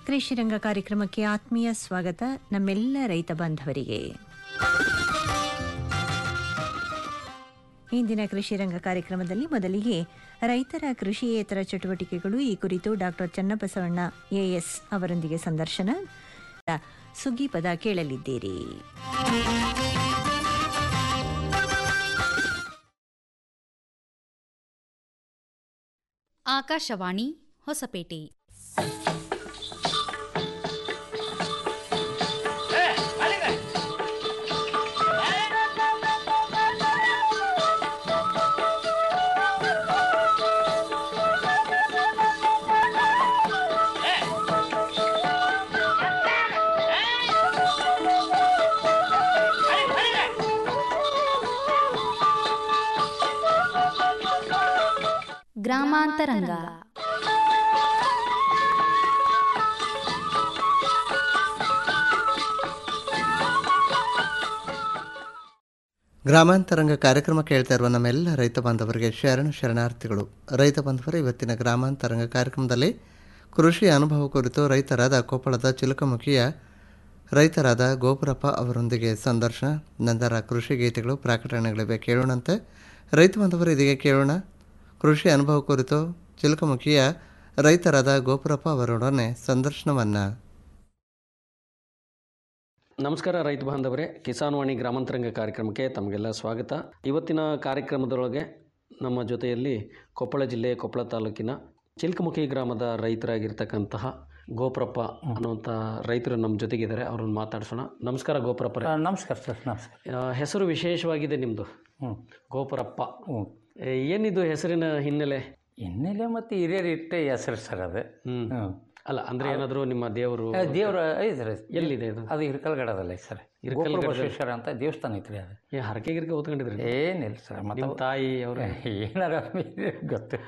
ಕೃಷಿರಂಗ ಕಾರ್ಯಕ್ರಮಕ್ಕೆ ಆತ್ಮೀಯ ಸ್ವಾಗತ ನಮ್ಮೆಲ್ಲ ರೈತ ಬಾಂಧವರಿಗೆ ಇಂದಿನ ಕೃಷಿರಂಗ ಕಾರ್ಯಕ್ರಮದಲ್ಲಿ ಮೊದಲಿಗೆ ರೈತರ ಕೃಷಿಯೇತರ ಚಟುವಟಿಕೆಗಳು ಈ ಕುರಿತು ಡಾಕ್ಟರ್ ಚನ್ನಬಸವಣ್ಣ ಎಎಸ್ ಅವರೊಂದಿಗೆ ಸಂದರ್ಶನ ಸುಗ್ಗಿ ಪದ ಕೇಳಲಿದ್ದೀರಿ ಆಕಾಶವಾಣಿ ಹೊಸಪೇಟೆ ಗ್ರಾಮಾಂತರಂಗ ಗ್ರಾಮಾಂತರಂಗ ಕಾರ್ಯಕ್ರಮ ಕೇಳ್ತಾ ಇರುವ ನಮ್ಮೆಲ್ಲ ರೈತ ಬಾಂಧವರಿಗೆ ಶರಣ ಶರಣಾರ್ಥಿಗಳು ರೈತ ಬಾಂಧವರು ಇವತ್ತಿನ ಗ್ರಾಮಾಂತರಂಗ ಕಾರ್ಯಕ್ರಮದಲ್ಲಿ ಕೃಷಿ ಅನುಭವ ಕುರಿತು ರೈತರಾದ ಕೊಪ್ಪಳದ ಚಿಲಕಮುಖಿಯ ರೈತರಾದ ಗೋಪುರಪ್ಪ ಅವರೊಂದಿಗೆ ಸಂದರ್ಶನ ನಂತರ ಕೃಷಿ ಗೀತೆಗಳು ಪ್ರಕಟಣೆಗಳಿವೆ ಕೇಳೋಣಂತೆ ರೈತ ಬಾಂಧವರು ಇದೀಗ ಕೇಳೋಣ ಕೃಷಿ ಅನುಭವ ಕುರಿತು ಚಿಲಕಮುಖಿಯ ರೈತರಾದ ಗೋಪುರಪ್ಪ ಅವರೊಡನೆ ಸಂದರ್ಶನವನ್ನು ನಮಸ್ಕಾರ ರೈತ ಬಾಂಧವರೇ ಕಿಸಾನ್ ವಾಣಿ ಗ್ರಾಮಾಂತರಂಗ ಕಾರ್ಯಕ್ರಮಕ್ಕೆ ತಮಗೆಲ್ಲ ಸ್ವಾಗತ ಇವತ್ತಿನ ಕಾರ್ಯಕ್ರಮದೊಳಗೆ ನಮ್ಮ ಜೊತೆಯಲ್ಲಿ ಕೊಪ್ಪಳ ಜಿಲ್ಲೆ ಕೊಪ್ಪಳ ತಾಲೂಕಿನ ಚಿಲ್ಕಮುಖಿ ಗ್ರಾಮದ ರೈತರಾಗಿರ್ತಕ್ಕಂತಹ ಗೋಪುರಪ್ಪ ಅನ್ನುವಂಥ ರೈತರು ನಮ್ಮ ಜೊತೆಗಿದ್ದಾರೆ ಅವ್ರನ್ನ ಮಾತಾಡ್ಸೋಣ ನಮಸ್ಕಾರ ಗೋಪುರಪ್ಪ ಆ, ನಮಸ್ಕಾರ ಸರ್ ನಮಸ್ಕಾರ ಹೆಸರು ವಿಶೇಷವಾಗಿದೆ ನಿಮ್ಮದು ಹ್ಞೂ ಗೋಪುರಪ್ಪ ಹ್ಞೂ ಏ, ಏನಿದು ಹೆಸರಿನ ಹಿನ್ನೆಲೆ ಹಿನ್ನೆಲೆ ಮತ್ತು ಹಿರಿಯರು ಇಟ್ಟೆ ಹೆಸರು ಸರ್ ಅದು ಹ್ಞೂ ಹ್ಞೂ ಅಲ್ಲ ಅಂದರೆ ಏನಾದರೂ ನಿಮ್ಮ ದೇವರು ದೇವ್ರ ಐತೆ ರೀ ಎಲ್ಲಿದೆ ಇದು ಅದು ಹಿರಕಲ್ಗಡದಲ್ಲ ಐತೆ ಸರ್ ಹಿರಕಲ್ಗಡದಲ್ಲಿ? ಗೋಪುರ ಬಸವೇಶ್ವರ ಅಂತ ದೇವಸ್ಥಾನ ಐತ್ರಿ ಅದು ಏ ಹರಕೆ ಗಿರ್ಕೆ ಓದ್ಕೊಂಡಿದ್ರಿ ಏನಿಲ್ಲ ಸರ್ ಮತ್ತು ನಿಮ್ಮ ತಾಯಿ ಅವರು ಏನಾರ ಗೊತ್ತು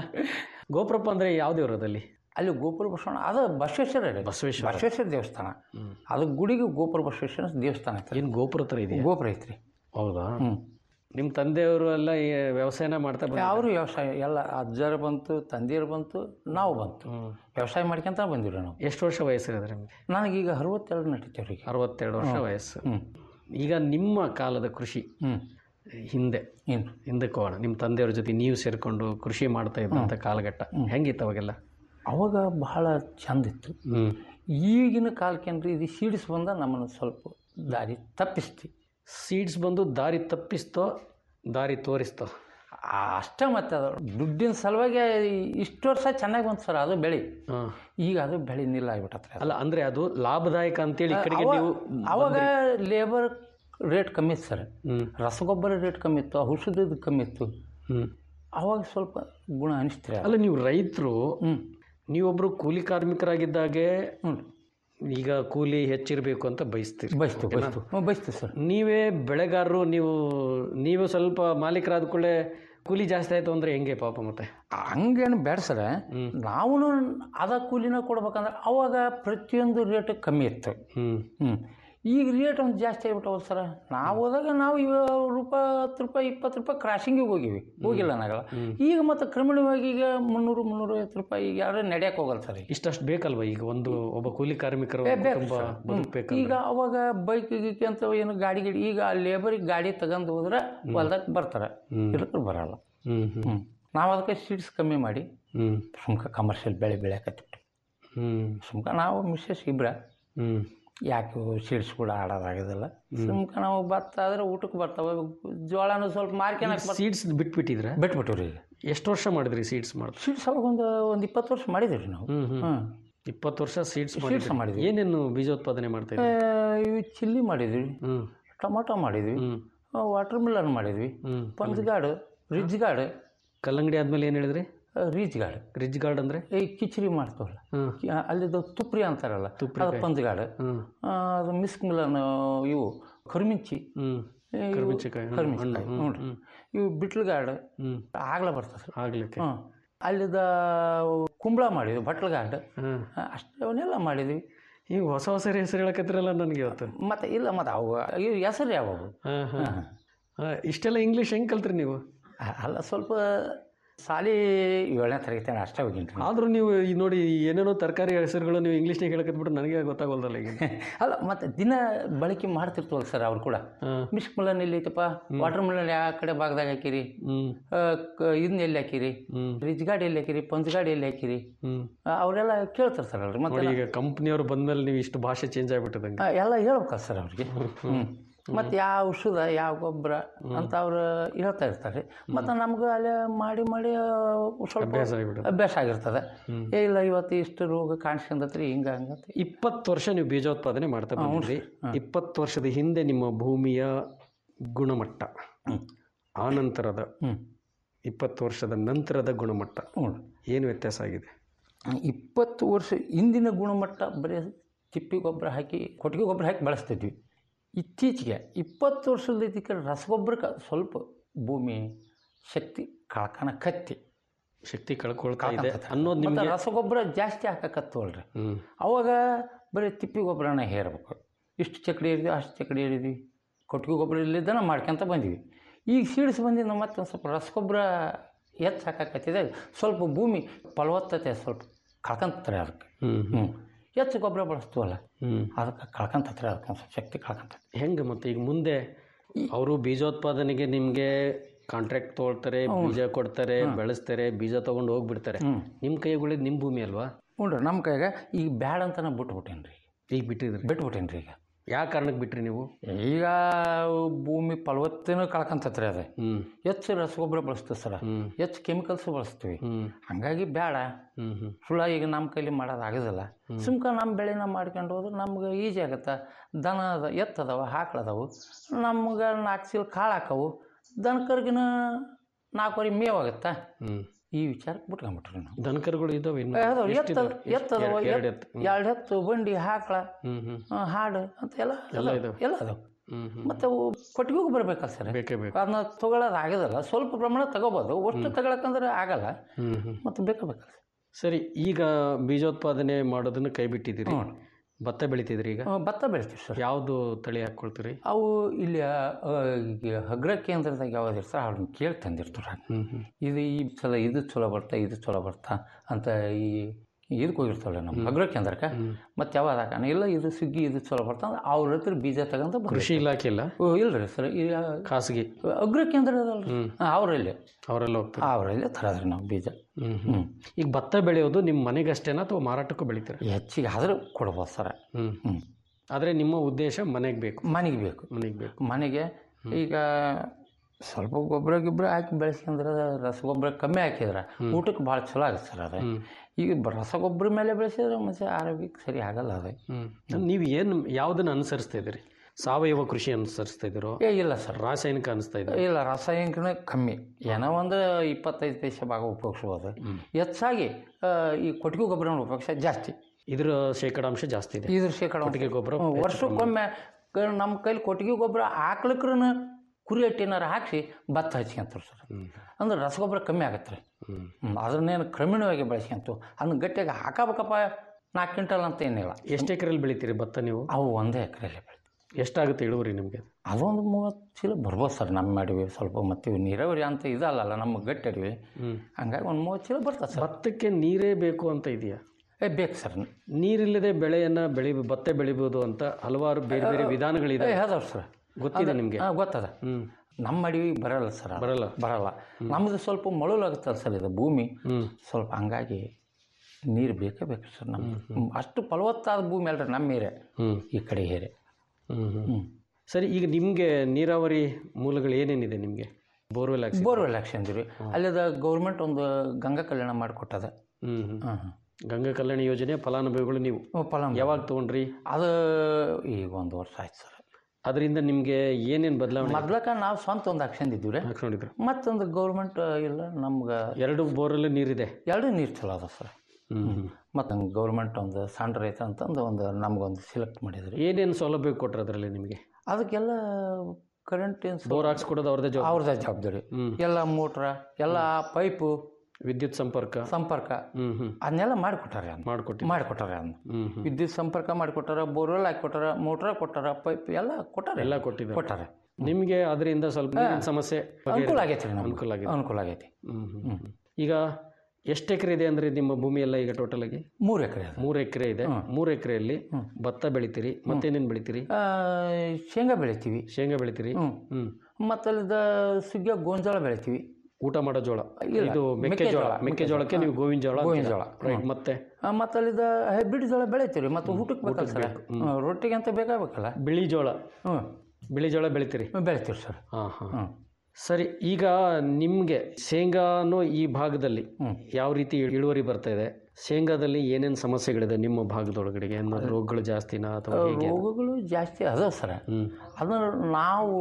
ಗೋಪುರಪ್ಪ ಅಂದರೆ ಯಾವ ದೇವರು ಅದಲ್ಲಿ ಅಲ್ಲಿ ಗೋಪುರ ಬಸವಣ್ಣ ಅದು ಬಸವೇಶ್ವರ ರೀ ಬಸವೇಶ್ವರ. ಬಸವೇಶ್ವರ ದೇವಸ್ಥಾನ ಅದು ಗುಡಿಗೆ ಗೋಪುರ ಬಸವೇಶ್ವರ ದೇವಸ್ಥಾನ ಐತೆ ಏನು ಗೋಪುರ ಥರ ಇದೆಯಾ ಗೋಪುರ ಐತ್ರಿ ಹೌದಾ ಹ್ಞೂ ನಿಮ್ಮ ತಂದೆಯವರು ಎಲ್ಲ ಈ ವ್ಯವಸಾಯನ ಮಾಡ್ತಾ ಬಂದ ಅವರು ವ್ಯವಸಾಯ ಎಲ್ಲ ಅಜ್ಜರು ಬಂತು ತಂದೆಯರು ಬಂತು ನಾವು ಬಂತು ವ್ಯವಸಾಯ ಮಾಡ್ಕೊಂತ ಬಂದಿವ್ರಿ ನಾವು ಎಷ್ಟು ವರ್ಷ ವಯಸ್ಸಿದೆ ನಿಮಗೆ ನನಗೀಗ ಅರವತ್ತೆರಡು ನಟೀತೇವ್ರಿ ಈಗ ಅರವತ್ತೆರಡು ವರ್ಷ ವಯಸ್ಸು ಹ್ಞೂ ಈಗ ನಿಮ್ಮ ಕಾಲದ ಕೃಷಿ ಹ್ಞೂ ಹಿಂದೆ ಏನು ಹಿಂದಕ್ಕೆ ಹೋಗೋಣ ನಿಮ್ಮ ತಂದೆಯವ್ರ ಜೊತೆ ನೀವು ಸೇರಿಕೊಂಡು ಕೃಷಿ ಮಾಡ್ತಾ ಇದ್ದಂಥ ಕಾಲಘಟ್ಟ ಹೆಂಗಿತ್ತು ಅವಾಗೆಲ್ಲ ಅವಾಗ ಬಹಳ ಚಂದ ಇತ್ತು ಹ್ಞೂ ಈಗಿನ ಕಾಲಕ್ಕೇನ್ರಿ ಇದು ಸೀಡ್ಸ್ ಬಂದ ನಮ್ಮನ್ನು ಸ್ವಲ್ಪ ದಾರಿ ತಪ್ಪಿಸ್ತಿ ಸೀಡ್ಸ್ ಬಂದು ದಾರಿ ತಪ್ಪಿಸ್ತೋ ದಾರಿ ತೋರಿಸ್ತೋ ಆ- ಅಷ್ಟೇ ಮತ್ತೆ ಅದು ದುಡ್ಡಿನ ಸಲುವಾಗಿ ಇಷ್ಟು ವರ್ಷ ಚೆನ್ನಾಗಿ ಬಂತು ಸರ್ ಅದು ಬೆಳೆ ಹಾಂ ಈಗ ಅದು ಬೆಳೆ ನಿಲ್ಲ ಆಗ್ಬಿಟ್ಟತ್ರಿ ಅದು. ಅಲ್ಲ ಅಂದರೆ ಅದು ಲಾಭದಾಯಕ ಅಂತೇಳಿ ಈ ಕಡೆಗೆ ಅವ- ನೀವು ಅವಾಗ ಲೇಬರ್ ರೇಟ್ ಕಮ್ಮಿ ಇತ್ತು ಸರ್ ಹ್ಞೂ ರಸಗೊಬ್ಬರ ರೇಟ್ ಕಮ್ಮಿ ಇತ್ತು ಔಷಧದ ಕಮ್ಮಿ ಇತ್ತು ಹ್ಞೂ ಅವಾಗ ಸ್ವಲ್ಪ ಗುಣ ಅನಿಸ್ತೀರಿ ಅದು. ಅಲ್ಲ ನೀವು ರೈತರು ಹ್ಞೂ ನೀವೊಬ್ಬರು ಕೂಲಿ ಕಾರ್ಮಿಕರಾಗಿದ್ದಾಗೆ ಹ್ಞೂ ಈಗ ಕೂಲಿ ಹೆಚ್ಚಿರಬೇಕು ಅಂತ ಬಯಸ್ತೀರಿ ಬಯಸ್ತು ಬಯಸ್ತು ಹ್ಞೂ ಬಯಸ್ತು ಸರ್ ನೀವೇ ಬೆಳೆಗಾರರು ನೀವು ನೀವು ಸ್ವಲ್ಪ ಮಾಲೀಕರಾದ ಕೂಡಲೇ ಕೂಲಿ ಜಾಸ್ತಿ ಆಯಿತು ಅಂದರೆ ಹೆಂಗೆ ಪಾಪ ಮತ್ತೆ ಹಂಗೇನು ಬೇಡ ಸರ ಹ್ಮ್. ನಾವು ಅದ ಕೂಲಿನ ಕೊಡ್ಬೇಕಂದ್ರೆ ಅವಾಗ ಪ್ರತಿಯೊಂದು ರೇಟ್ ಕಮ್ಮಿ ಇತ್ತು ಹ್ಞೂ ಹ್ಞೂ ಈಗ ರೇಟ್ ಒಂದು ಜಾಸ್ತಿ ಆಗ್ಬಿಟ್ಟವ ಸರ ನಾವು ಹೋದಾಗ ನಾವು ಇವ ರೂಪಾಯಿ ಹತ್ತು ರೂಪಾಯಿ ಇಪ್ಪತ್ತು ರೂಪಾಯಿ ಕ್ರಾಸಿಂಗಿಗೆ ಹೋಗಿವಿ ಹೋಗಿಲ್ಲ ನಾಗಲ್ಲ ಈಗ ಮತ್ತು ಕ್ರಮೇಣವಾಗಿ ಈಗ ಮುನ್ನೂರು ಮುನ್ನೂರೈವತ್ತು ರೂಪಾಯಿ ಈಗ ಯಾರು ನಡೆಯಕ್ಕೆ ಹೋಗಲ್ಲ ಸರ್ ಈಗ ಇಷ್ಟಷ್ಟು ಬೇಕಲ್ವ ಈಗ ಒಂದು ಒಬ್ಬ ಕೂಲಿ ಕಾರ್ಮಿಕರು ಏ, ಬೇಕು ತುಂಬ ಸರ್. ಹ್ಮ್. ಬದುಕಬೇಕಲ್ಲ ಈಗ ಅವಾಗ ಬೈಕ್ ಗೀಕ್ ಅಂತ ಏನು ಗಾಡಿ ಗಿಡಿ ಈಗ ಲೇಬರಿಗೆ ಗಾಡಿ ತಗೊಂಡು ಹೋದ್ರೆ ಹೊಲ್ದಾಗ ಬರ್ತಾರೆ ಹ್ಮ್. ಇಲ್ಲಕ್ಕೆ ಬರಲ್ಲ ಹ್ಞೂ ಹ್ಞೂ ಹ್ಞೂ ನಾವು ಅದಕ್ಕೆ ಸೀಡ್ಸ್ ಕಮ್ಮಿ ಮಾಡಿ ಹ್ಞೂ ಸುಮ್ಕ ಕಮರ್ಷಿಯಲ್ ಬೆಳೆ ಬೆಳೆಯಕತ್ತಿಟ್ಟು ಹ್ಞೂ ಸುಮ್ಕ ನಾವು ಮಿಸ್ಸಸ್ ಇಬ್ರ ಹ್ಞೂ ಯಾಕೆ ಸೀಡ್ಸ್ ಕೂಡ ಆಡೋದಾಗೋದಿಲ್ಲ ಸುಮ್ಕ ನಾವು ಭತ್ತ ಆದರೆ ಊಟಕ್ಕೆ ಬರ್ತಾವೆ ಜೋಳನೂ ಸ್ವಲ್ಪ ಮಾರ್ಕೆನಕ್ಕೆ ಬರ್ತಾವೆ ಸೀಡ್ಸ್ ಬಿಟ್ಬಿಟ್ಟಿದ್ರೆ ಬಿಟ್ಬಿಟ್ಟಿವ್ರಿ ಈಗ ಎಷ್ಟು ವರ್ಷ ಮಾಡಿದ್ರಿ ಸೀಡ್ಸ್ ಮಾಡಿದ್ರಿ ಸೀಡ್ಸ್ ಅವಾಗ ಒಂದು ಒಂದು ಇಪ್ಪತ್ತು ವರ್ಷ ಮಾಡಿದ್ವಿ ನಾವು ಹ್ಞೂ ಹ್ಞೂ ಹ್ಞೂ ಇಪ್ಪತ್ತು ವರ್ಷ ಸೀಡ್ಸ್ Seeds ಮಾಡಿದ್ವಿ. ಏನೇನು ಬೀಜೋತ್ಪಾದನೆ ಮಾಡ್ತಾ ಇದ್ರಿ ಇವು ಚಿಲ್ಲಿ ಮಾಡಿದ್ವಿ ಹ್ಞೂ ಟೊಮಾಟೊ ಮಾಡಿದ್ವಿ ಹ್ಞೂ ವಾಟರ್ ಮಿಲನ್ ಮಾಡಿದ್ವಿ ಹ್ಞೂ ಪಂಚಗಾಡು ರಿಜ್ ಗಾರ್ಡ್ ಕಲ್ಲಂಗಡಿ ಆದಮೇಲೆ ಏನು ಹೇಳಿದ್ರಿ ರೀಚ್ ಗಾರ್ಡ್ ರಿಜ್ ಗಾರ್ಡ್ ಅಂದರೆ ಈ ಕಿಚಡಿ ಮಾಡ್ತಾವಲ್ಲ ಹ್ಞೂ ಕಿ- ಅಲ್ಲಿದ್ದು ತುಪ್ರಿ ಅಂತಾರಲ್ಲ ಅದು ಪಂಚಗಾಡು ಹ್ಞೂ ಅದು ಮಿಸ್ಕ್ ಮಿಲನ್ ಇವು ಕರಿಮಿಂಚಿ ಹ್ಞೂ ಇವು ಕರಿಮೆಣಸಿನ್ಕಾಯಿ, ಹ್ಮ್, ಕರಿಮೆಣಸಿನ್ಕಾಯಿ, ಹಣ್ಣು, ನೋಡ್ರಿ ಹ್ಮ್. ಇವು ಬಿಟ್ಲಗಾಡು ಹ್ಞೂ ಆಗ್ಲ ಬರ್ತದೆ ಸರ್ ಆಗ್ಲಿಕ್ಕೆ ಹ್ಞೂ ಅಲ್ಲಿದ್ದ ಕುಂಬಳ ಮಾಡಿದ್ವಿ ಬಟ್ಲಗಾಡು ಹಾಂ ಅಷ್ಟೇ ಅವನ್ನೆಲ್ಲ ಮಾಡಿದ್ವಿ ಈಗ ಹೊಸ ಹೊಸ ಹೆಸರು ಹೇಳಕತ್ತಿರಲ್ಲ ನನಗೆ ಇವತ್ತು ಮತ್ತು ಇಲ್ಲ ಮತ್ತು ಅವು ಇವು ಹೆಸರು ಯಾವವು ಹಾಂ ಹಾಂ ಇಷ್ಟೆಲ್ಲ ಇಂಗ್ಲೀಷ್ ಹೆಂಗೆ ಕಲ್ತ್ರಿ ನೀವು ಅ- ಅಲ್ಲ ಸ್ವಲ್ಪ ಸಾಲಿ ಏಳನೇ ತರಗತಿ ಅಷ್ಟೇ ಹೋಗಿನ್ರಿ ಆದರೂ ನೀವು ಈ ನೋಡಿ ಏನೇನೋ ತರಕಾರಿ ಹೆಸರುಗಳು ನೀವು ಇಂಗ್ಲೀಷ್ನಾಗ ಹೇಳಕತ್ಬಿಟ್ಟು ನನಗೆ ಗೊತ್ತಾಗೋಲ್ದಲ್ಲ ಈಗ ಅಲ್ಲ ಮತ್ತೆ ದಿನ ಬಳಕೆ ಮಾಡ್ತಿರ್ತವಲ್ಲ ಸರ್ ಅವ್ರು ಕೂಡ ಹಾಂ ಮಿಸ್ಕ್ ಮಿಲನ್ ಎಲ್ಲಿ ಐತಪ್ಪ ವಾಟರ್ ಮಿಲನ್ ಯಾವ ಕಡೆ ಭಾಗದಾಗ ಹಾಕಿರಿ ಹ್ಞೂ ಇದನ್ನ ಎಲ್ಲಿ ಹಾಕಿರಿ ಹ್ಞೂ ರಿಜ್ ಗಾಡಿ ಎಲ್ಲಿ ಹಾಕಿರಿ ಪಂಚ್ ಗಾಡಿ ಎಲ್ಲಿ ಹಾಕಿರಿ ಹ್ಞೂ ಆ, ಅವರೆಲ್ಲ ಕೇಳ್ತಾರೆ ಸರ್ ಅವ್ರಿಗೆ ಮತ್ತೆ ನೋಡಿ ಈಗ ಕಂಪ್ನಿಯವರು ಬಂದ್ಮೇಲೆ ನೀವು ಇಷ್ಟು ಭಾಷೆ ಚೇಂಜ್ ಆಗಿಬಿಟ್ಟದಂಗೆ ಆ, ಎಲ್ಲ ಹೇಳ್ಬೇಕಲ್ಲ ಸರ್ ಅವ್ರಿಗೆ ಹ್ಞೂ ಮತ್ತು ಯಾವ ಔಷಧ ಯಾವ ಗೊಬ್ಬರ ಅಂತ ಅವ್ರು ಹೇಳ್ತಾ ಇರ್ತಾರೆ ಮತ್ತು ನಮ್ಗೆ ಅಲ್ಲೇ ಮಾಡಿ ಮಾಡಿ ಆ, ಸ್ವಲ್ಪ ಅಭ್ಯಾಸ ಆಗಿಬಿಟ್ಟದೆ ಅಭ್ಯಾಸ ಆಗಿರ್ತದೆ ಏ ಇಲ್ಲ ಇವತ್ತು ಇಷ್ಟು ರೋಗ ಕಾಣಿಸ್ಕೊಂಡತ್ರಿ ಹಿಂಗ ಹಂಗಂತ ಇಪ್ಪತ್ತು ವರ್ಷ ನೀವು ಬೀಜೋತ್ಪಾದನೆ ಮಾಡ್ತಾ ಬಂದ್ರಿ ಇಪ್ಪತ್ತು ವರ್ಷದ ಹಿಂದೆ ನಿಮ್ಮ ಭೂಮಿಯ ಗುಣಮಟ್ಟ ಆ ನಂತರದ ಹ್ಞೂ ಇಪ್ಪತ್ತು ವರ್ಷದ ನಂತರದ ಗುಣಮಟ್ಟ ಹ್ಞೂ ಏನು ವ್ಯತ್ಯಾಸ ಆಗಿದೆ ಇಪ್ಪತ್ತು ವರ್ಷ ಹಿಂದಿನ ಗುಣಮಟ್ಟ ಬರೀ ತಿಪ್ಪಿ ಗೊಬ್ಬರ ಹಾಕಿ ಕೊಟ್ಟಿಗೆ ಗೊಬ್ಬರ ಹಾಕಿ ಬಳಸ್ತಿದ್ವಿ ಇತ್ತೀಚೆಗೆ ಇಪ್ಪತ್ತು ವರ್ಷದ ಇದಕ್ಕೆ ರಸಗೊಬ್ಬರಕ್ಕೆ ಸ್ವಲ್ಪ ಭೂಮಿ ಶಕ್ತಿ ಕಳ್ಕನ ಕತ್ತಿ ಶಕ್ತಿ ಕಳ್ಕೊಳ್ತಾ ಇದೆ ಕಳ್ಕೊಂತೈತೆ. ಅನ್ನೋದು ಮತ್ತು ನಿಮಗೆ ರಸಗೊಬ್ಬರ ಜಾಸ್ತಿ ಹಾಕಕತ್ತವಲ್ರಿ ಹ್ಞೂ ಅವಾಗ ಬರೀ ತಿಪ್ಪಿ ಗೊಬ್ಬರನ ಹೇರ್ಬೇಕು ಇಷ್ಟು ಚಕಡಿ ಹಿಡಿದ್ವಿ ಅಷ್ಟು ಚಕಡಿ ಹಿಡಿದ್ವಿ ಕೊಟ್ಟಿಗೆ ಗೊಬ್ಬರ ಇಲ್ಲಿದ್ದನ ಮಾಡ್ಕೊಂತ ಬಂದ್ವಿ ಈಗ ಸೀಡ್ಸ್ ಬಂದಿಂದ ಮತ್ತೆ ಒಂದು ಸ್ವಲ್ಪ ರಸಗೊಬ್ಬರ ಹೆಚ್ಚು ಹಾಕಕತ್ತಿದೆ ಸ್ವಲ್ಪ ಭೂಮಿ ಫಲವತ್ತತೆ ಸ್ವಲ್ಪ ಕಳ್ಕೊಂತಾರೆ ಅದಕ್ಕೆ ಹ್ಞೂ ಹ್ಞೂ ಹೆಚ್ಚು ಗೊಬ್ಬರ ಬಳಸ್ತೀವಲ್ಲ ಹ್ಞೂ ಅದಕ್ಕೆ ಕಳ್ಕೊಂತತ್ರಿ ಅದಕ್ಕೆ ಒಂದು ಸ್ವಲ್ಪ ಶಕ್ತಿ ಕಳ್ಕೊಂತೈತೆ ಹೆಂಗೆ ಮತ್ತೆ ಈಗ ಮುಂದೆ ಅವರು ಬೀಜೋತ್ಪಾದನೆಗೆ ನಿಮಗೆ ಕಾಂಟ್ರಾಕ್ಟ್ ತೊಗೊಳ್ತಾರೆ ಬೀಜ ಕೊಡ್ತಾರೆ ಬೆಳೆಸ್ತಾರೆ ಬೀಜ ತೊಗೊಂಡು ಹೋಗ್ಬಿಡ್ತಾರೆ ನಿಮ್ಮ ಕೈಗುಳಿದ್ ನಿಮ್ಮ ಭೂಮಿ ಅಲ್ವಾ ಹ್ಞೂ ರೀ ನಮ್ಮ ಕೈಗೆ ಈಗ ಬ್ಯಾಡ ಅಂತ ನಾ ಬಿಟ್ಬಿಟ್ಟೇನಿ ರೀ ಈಗ ಬಿಟ್ಟಿದ್ರಿ ಬಿಟ್ಬಿಟ್ಟೇನಿ ರೀ ಈಗ ಯಾವ ಕಾರಣಕ್ಕೆ ಬಿಟ್ರಿ ನೀವು ಈಗ ಭೂಮಿ ಫಲವತ್ತೇನೂ ಕಳ್ಕೊಂತತ್ರಿ ಅದು ಹ್ಞೂ ಹೆಚ್ಚು ರಸಗೊಬ್ಬರ ಬಳಸ್ತೀವಿ ಸರ ಹ್ಞೂ ಹೆಚ್ಚು ಕೆಮಿಕಲ್ಸ್ ಬಳಸ್ತೀವಿ ಹ್ಞೂ ಹಂಗಾಗಿ ಬೇಡ ಹ್ಞೂ ಹ್ಞೂ ಸುಳ್ಳ ಈಗ ನಮ್ಮ ಕೈಲಿ ಮಾಡೋದು ಆಗೋದಿಲ್ಲ ಸುಮ್ಕ ನಮ್ಮ ಬೆಳೆನ ಮಾಡ್ಕೊಂಡು ಹೋದ್ರೆ ನಮ್ಗೆ ಈಜಿ ಆಗತ್ತೆ ದನ ಅದ ಎತ್ತದವ ಹಾಕ್ಳದವು ನಮ್ಗೆ ನಾಲ್ಕು ಚೀಲ ಕಾಳು ಹಾಕವು ದನಕರ್ಗಿನ ನಾಲ್ಕುವರೆ ಮೇವಾಗತ್ತಾ ಹ್ಞೂ ಈ ವಿಚಾರಕ್ಕೆ ಬಿಟ್ಕೊಂಬಿಟ್ರಿ ನಾವು ದನಕರುಗಳು ಇದಾವೆ ಇನ್ನು ಅದಾವ ಎಷ್ಟಿದಾವೆ? ಎತ್ತದ ಎತ್ತದವ ಎರಡು ಎತ್ತು ಎರಡು ಎತ್ತು ಬಂಡಿ ಹಾಕ್ಳ ಹ್ಞೂ ಹ್ಞೂ ಆ, ಹಾಡು ಅಂತ ಎಲ್ಲ ಎಲ್ಲ ಅದಾವ. ಇದಾವೆ. ಎಲ್ಲ ಅದಾವ ಹ್ಞೂ ಹ್ಞೂ ಮತ್ತು ಅವು ಕೊಟ್ಟಿಗೆಗೂ ಬರ್ಬೇಕಲ್ಲ ಸರ್ ಬೇಕೇ ಬೇಕು ಅದನ್ನ ತೊಗೊಳೋದು ಆಗೋದಲ್ಲ ಸ್ವಲ್ಪ ಪ್ರಮಾಣ ತಗೋಬೋದು ಅಷ್ಟು ತಗೊಳಕಂದ್ರೆ ಆಗಲ್ಲ ಹ್ಞೂ ಹ್ಞೂ ಮತ್ತು ಬೇಕೇ ಬೇಕಲ್ಲ ಸರಿ ಈಗ ಬೀಜೋತ್ಪಾದನೆ ಮಾಡೋದನ್ನು ಕೈ ಬಿಟ್ಟಿದ್ದೀರಿ ಹ್ಞೂ. ಭತ್ತ ಬೆಳಿತಿದ್ರಿ ಈಗ ಆ, ಭತ್ತ ಬೆಳಿತೀವಿ ಸರ್ ಯಾವುದು ತಳಿ ಹಾಕ್ಕೊಳ್ತೀರಿ ಅವು ಇಲ್ಲಿ ಆ, ಈಗ ಅಗ್ರ ಕೇಂದ್ರದಾಗ ಯಾವ್ದು ಇರ್ತಾರೆ ಅವ್ರನ್ನ ಕೇಳಿ ತಂದಿರ್ತಾರೆ ಹ್ಞೂ ಹ್ಞೂ ಇದು ಈ ಸಲ ಇದು ಚಲೋ ಬರ್ತಾ ಇದು ಚಲೋ ಬರ್ತಾ ಅಂತ ಈ ಇದಕ್ಕೆ ಹೋಗಿರ್ತಾವಲ್ಲ ನಮ್ಮ ಅಗ್ರ ಕೇಂದ್ರಕ್ಕೆ ಮತ್ತೆ ಯಾವಾಗ ಹಾಕೋಣ ಇಲ್ಲ ಇದು ಸುಗ್ಗಿ ಇದು ಚಲೋ ಬರ್ತಾ ಅಂದ್ರೆ ಅವ್ರ ಹತ್ರ ಬೀಜ ತಗೊಂತ ಬಂದ್ವಿ. ಕೃಷಿ ಇಲಾಖೆ ಇಲ್ಲ ಓ, ಇಲ್ರಿ ಸರ್ ಈ ಆ, ಖಾಸಗಿ ಅಗ್ರ ಕೇಂದ್ರ ಅದಲ್ರಿ ಹಾಂ ಅವರಲ್ಲಿ ಅವರೆಲ್ಲ ಹೋಗ್ತಾರೆ ಅವರಲ್ಲಿ ತರದ್ರಿ ನಾವು ಬೀಜ ಹ್ಞೂ ಹ್ಞೂ ಈಗ ಭತ್ತ ಬೆಳೆಯೋದು ನಿಮ್ಮ ಮನೆಗಷ್ಟೇನಾ ಅಥವಾ ಮಾರಾಟಕ್ಕೂ ಬೆಳಿತೀರಾ ಹೆಚ್ಚಿಗೆ ಆದ್ರೆ ಕೊಡ್ಬೋದು ಸರ್ ಹ್ಞೂ ಹ್ಞೂ ಆದರೆ ನಿಮ್ಮ ಉದ್ದೇಶ ಮನೆಗೆ ಬೇಕು ಮನೆಗೆ ಬೇಕು ಮನೆಗೆ ಬೇಕು ಮನೆಗೆ ಈಗ ಸ್ವಲ್ಪ ಗೊಬ್ಬರ ಗಿಬ್ಬರ ಹಾಕಿ ಬೆಳೆಸ್ಕೊಂಡ್ರೆ ರಸಗೊಬ್ಬರ ಕಮ್ಮಿ ಹಾಕಿದ್ರೆ ಊಟಕ್ಕೆ ಭಾಳ ಚಲೋ ಆಗುತ್ತೆ ಸರ್ ಅದು ಈಗ ಬ- ರಸಗೊಬ್ಬರ ಮೇಲೆ ಬೆಳೆಸಿದ್ರೆ ಮನುಷ್ಯ ಆರೋಗ್ಯಕ್ಕೆ ಸರಿ ಆಗಲ್ಲ ಅದು ಹ್ಞೂ ನೀವು ಏನು ಯಾವುದನ್ನು ಅನುಸರಿಸ್ತಾ ಇದ್ದೀರಿ ಸಾವಯವ ಕೃಷಿ ಅನುಸರಿಸ್ತಾ ಇದ್ದೀರೋ ಏ ಇಲ್ಲ ಸರ್ ರಾಸಾಯನಿಕ ಅನಿಸ್ತಾ ಇದೆ ಇಲ್ಲ ರಾಸಾಯನಿಕನೇ ಕಮ್ಮಿ ಏನೋ ಒಂದು ಇಪ್ಪತ್ತೈದು ಪೈಸೆ ಭಾಗ ಉಪಯೋಗಿಸ್ಬೋದು ಹೆಚ್ಚಾಗಿ ಆ, ಈ ಕೊಟ್ಟಿಗೆ ಗೊಬ್ಬರನ ಉಪಯೋಗಿಸ ಜಾಸ್ತಿ ಇದರ ಶೇಕಡಾಂಶ ಜಾಸ್ತಿ ಇದೆ ಇದ್ರ ಶೇಕಡ ಕೊಟ್ಟಿಗೆ ಗೊಬ್ಬರ ಹ್ಮ್, ವರ್ಷಕ್ಕೊಮ್ಮೆ ಕ- ನಮ್ಮ ಕೈಲಿ ಕೊಟ್ಟಿಗೆ ಗೊಬ್ಬರ ಹಾಕ್ಲಿಕ್ರನ ಕುರಿ ಹಟ್ಟಿನಾರ ಹಾಕಿಸಿ ಭತ್ತ ಹಚ್ಕೊಂತಾರೆ ಸರ್ ಅಂದ್ರೆ ರಸಗೊಬ್ಬರ ಕಮ್ಮಿ ಆಗತ್ತೆ ರೀ ಹ್ಞೂ ಹ್ಮ್, ಅದನ್ನೇನು ಕ್ರಮೇಣವಾಗಿ ಬೆಳೆಸ್ಕೊಂತು ಅದನ್ನ ಗಟ್ಟಿಯಾಗಿ ಹಾಕಬೇಕಪ್ಪ ನಾಲ್ಕು ಕ್ವಿಂಟಲ್ ಅಂತ ಏನಿಲ್ಲ ಎಷ್ಟು ಎಕರೆಯಲ್ಲಿ ಬೆಳಿತೀರಿ ಭತ್ತ ನೀವು ಅವು ಒಂದೇ ಎಕರೆಯಲ್ಲಿ ಬೆಳಿತೀವಿ ಎಷ್ಟಾಗುತ್ತೆ ಇಳುವರಿ ನಿಮಗೆ ಅದೊಂದು ಮೂವತ್ತು ಚೀಲ ಬರ್ಬೋದು ಸರ್ ನಮ್ಮ ಮಾಡಿವಿ ಸ್ವಲ್ಪ ಮತ್ತೆ ಇವು ನೀರಾವರಿ ಅಂತ ಇದಲ್ಲಲ್ಲ ನಮ್ಮ ಗಟ್ಟಿ ಅಡಿವಿ ಹ್ಞೂ ಹಂಗಾಗಿ ಒಂದು ಮೂವತ್ತು ಚೀಲ ಬರ್ತದೆ ಸರ್ ಭತ್ತಕ್ಕೆ ನೀರೇ ಬೇಕು ಅಂತ ಇದೆಯಾ ಏ ಬೇಕು ಸರ್ ನೀರಿಲ್ಲದೆ ಬೆಳೆಯನ್ನು ಬೆಳಿ ಭತ್ತ ಬೆಳಿಬೋದು ಅಂತ ಹಲವಾರು ಬೇರೆ ಬೇರೆ ವಿಧಾನಗಳಿದೆ ಏ ಅದಾವ ಸರ್ ಗೊತ್ತಿದೆ ನಿಮಗೆ ಹಾಂ ಗೊತ್ತದ ಹ್ಞೂ ನಮ್ಮ ಅಡಿವಿ ಬರಲ್ಲ ಸರ್ ಅದು. ಬರಲ್ಲ ಬರಲ್ಲ ನಮ್ಮದು ಸ್ವಲ್ಪ ಮಳುಲಾಗುತ್ತಲ್ಲ ಸರ್ ಇದು ಭೂಮಿ ಹ್ಞೂ ಸ್ವಲ್ಪ ಹಂಗಾಗಿ ನೀರು ಬೇಕೇ ಬೇಕು ಸರ್ ನಮ್ಮ ಅಷ್ಟು ಫಲವತ್ತಾದ ಭೂಮಿ ಅಲ್ರಿ ನಮ್ಮ ಏರೆ ಹ್ಞೂ ಈ ಕಡೆ ಏರೆ ಹ್ಞೂ ಹ್ಞೂ ಸರಿ ಈಗ ನಿಮಗೆ ನೀರಾವರಿ ಮೂಲಗಳು ಏನೇನಿದೆ ನಿಮಗೆ ಬೋರ್ವೆಲ್ ಹಾಕ್ಸಿ ಬೋರ್ವೆಲ್ ಹಾಕ್ಸಂದಿರಿ ಅಲ್ಲಿದ ಗೌರ್ಮೆಂಟ್ ಒಂದು ಗಂಗಾ ಕಲ್ಯಾಣ ಮಾಡಿಕೊಟ್ಟದ ಹ್ಞೂ ಹ್ಞೂ ಹಾಂ ಹಾಂ ಗಂಗಾ ಕಲ್ಯಾಣ ಯೋಜನೆ ಫಲಾನುಭವಿಗಳು ನೀವು ಫಲಾನು ಯಾವಾಗ ತೊಗೊಂಡ್ರಿ ಅದು ಈಗ ಒಂದು ವರ್ಷ ಆಯ್ತು ಸರ್ ಅದರಿಂದ ನಿಮಗೆ ಏನೇನು ಬದಲಾವಣೆ ಮೊದ್ಲಕ ನಾವು ಸ್ವಂತ ಒಂದು ಹಾಕ್ಸಂದಿದ್ದೀವಿ ರೀ ಹಾಕ್ಕೊಂಡಿದ್ರು ಮತ್ತೊಂದು ಗೌರ್ಮೆಂಟ್ ಇಲ್ಲ ನಮ್ಗೆ ಎರಡು ಬೋರಲ್ಲಿ ನೀರಿದೆ ಎರಡು ನೀರು ಚಲೋ ಅದ ಸರ್ ಹ್ಞೂ ಹ್ಞೂ ಮತ್ತು ಗೌರ್ಮೆಂಟ್ ಒಂದು ಸಣ್ಣ ರೈತ ಅಂತಂದು ಒಂದು ನಮ್ಗೊಂದು ಸಿಲೆಕ್ಟ್ ಮಾಡಿದ್ರಿ ಏನೇನು ಸೌಲಭ್ಯ ಕೊಟ್ರು ಅದರಲ್ಲಿ ನಿಮಗೆ ಅದಕ್ಕೆಲ್ಲ ಕರೆಂಟ್ ಏನು ಬೋರ್ ಹಾಕ್ಸ್ಕೊಡೋದು ಅವ್ರದ್ದೇ ಜವಾಬ್ದಾರಿ ಅವ್ರದ್ದೇ ಜವಾಬ್ದಾರಿ ಎಲ್ಲ ಮೋಟ್ರ ಎಲ್ಲ ಪೈಪು ವಿದ್ಯುತ್ ಸಂಪರ್ಕ ಸಂಪರ್ಕ ಹ್ಞೂ ಹ್ಞೂ ಅದನ್ನೆಲ್ಲ ಮಾಡಿಕೊಟ್ಟಾರೆ ಅಂತ ಮಾಡಿಕೊಟ್ಟಿ ಮಾಡಿಕೊಟ್ಟಾರೆ ಅದನ್ನ ಹ್ಞೂ ಹ್ಞೂ ವಿದ್ಯುತ್ ಸಂಪರ್ಕ ಮಾಡಿಕೊಟ್ಟಾರ ಬೋರ್ವೆಲ್ ಹಾಕಿಕೊಟ್ಟಾರ ಮೋಟ್ರ ಕೊಟ್ಟಾರ ಪೈಪ್ ಎಲ್ಲ ಕೊಟ್ಟಾರೆ ಎಲ್ಲ ಕೊಟ್ಟಿದ್ದಾರೆ ಕೊಟ್ಟಾರೆ ನಿಮಗೆ ಅದರಿಂದ ಸ್ವಲ್ಪ ನೀರಿನ ಸಮಸ್ಯೆ ಅನುಕೂಲ ಆಗೈತೆ ರೀ ನಮ್ಗೆ ಅನುಕೂಲ ಆಗಿದೆ ಅನುಕೂಲ ಆಗೈತಿ ಹ್ಞೂ ಹ್ಞೂ ಈಗ ಎಷ್ಟು ಎಕರೆ ಇದೆ ಅಂದರೆ ನಿಮ್ಮ ಭೂಮಿ ಎಲ್ಲ ಈಗ ಟೋಟಲ್ ಆಗಿ ಮೂರು ಎಕರೆ ಅದು ಮೂರು ಎಕರೆ ಇದೆ ಮೂರು ಎಕರೆಯಲ್ಲಿ ಭತ್ತ ಬೆಳಿತೀರಿ ಮತ್ತೇನೇನು ಬೆಳಿತೀರಿ ಆ, ಶೇಂಗಾ ಬೆಳಿತೀವಿ ಶೇಂಗಾ ಬೆಳಿತೀರಿ ಹ್ಞೂ ಹ್ಞೂ ಮತ್ತು ಅಲ್ಲಿದ್ದ ಸುಗ್ಗಿಯ ಗೋಂಜಾಳ ಬೆಳಿತೀವಿ ಊಟ ಮಾಡೋ ಜೋಳ ಇಲ್ಲ, ಇದು ಮೆಕ್ಕೆಜೋಳ ಮೆಕ್ಕೆಜೋಳ, ಮೆಕ್ಕೆಜೋಳಕ್ಕೆ ನೀವು ಗೋವಿನ ಜೋಳ ಗೋವಿನ ಜೋಳ, ರೈಟ್ ಮತ್ತೆ ಮತ್ತು ಅಲ್ಲಿದ್ದ ಹೈಬ್ರಿಡ್ ಜೋಳ ಬೆಳಿತೀವಿ ರೀ ಮತ್ತು ಊಟಕ್ಕೆ ಬೇಕಲ್ಲ ಸರ್ ಹ್ಞೂ ರೊಟ್ಟಿಗೆ ಅಂತ ಬೇಕಾಗಬೇಕಲ್ಲ ಬಿಳಿ ಜೋಳ ಹ್ಞೂ ಬಿಳಿ ಜೋಳ ಬೆಳಿತೀರಿ ಬೆಳಿತೀವಿ ಸರ್ ಹಾಂ ಹಾಂ ಹ್ಞೂ ಸರಿ ಈಗ ನಿಮಗೆ ಶೇಂಗಾನು ಈ ಭಾಗದಲ್ಲಿ ಹ್ಞೂ ಯಾವ ರೀತಿ ಇಳುವರಿ ಬರ್ತಾ ಇದೆ ಶೇಂಗಾದಲ್ಲಿ ಏನೇನು ಸಮಸ್ಯೆಗಳಿದೆ ನಿಮ್ಮ ಭಾಗದೊಳಗಡೆಗೆ ಏನಾದ್ರು ರೋಗಗಳು ಜಾಸ್ತಿನಾ ಅಥವಾ ಹೇಗೆ ರೋಗಗಳು ಜಾಸ್ತಿ ಅದಾವ ಸರ್ ಹ್ಞೂ ಅದನ್ನು ನಾವು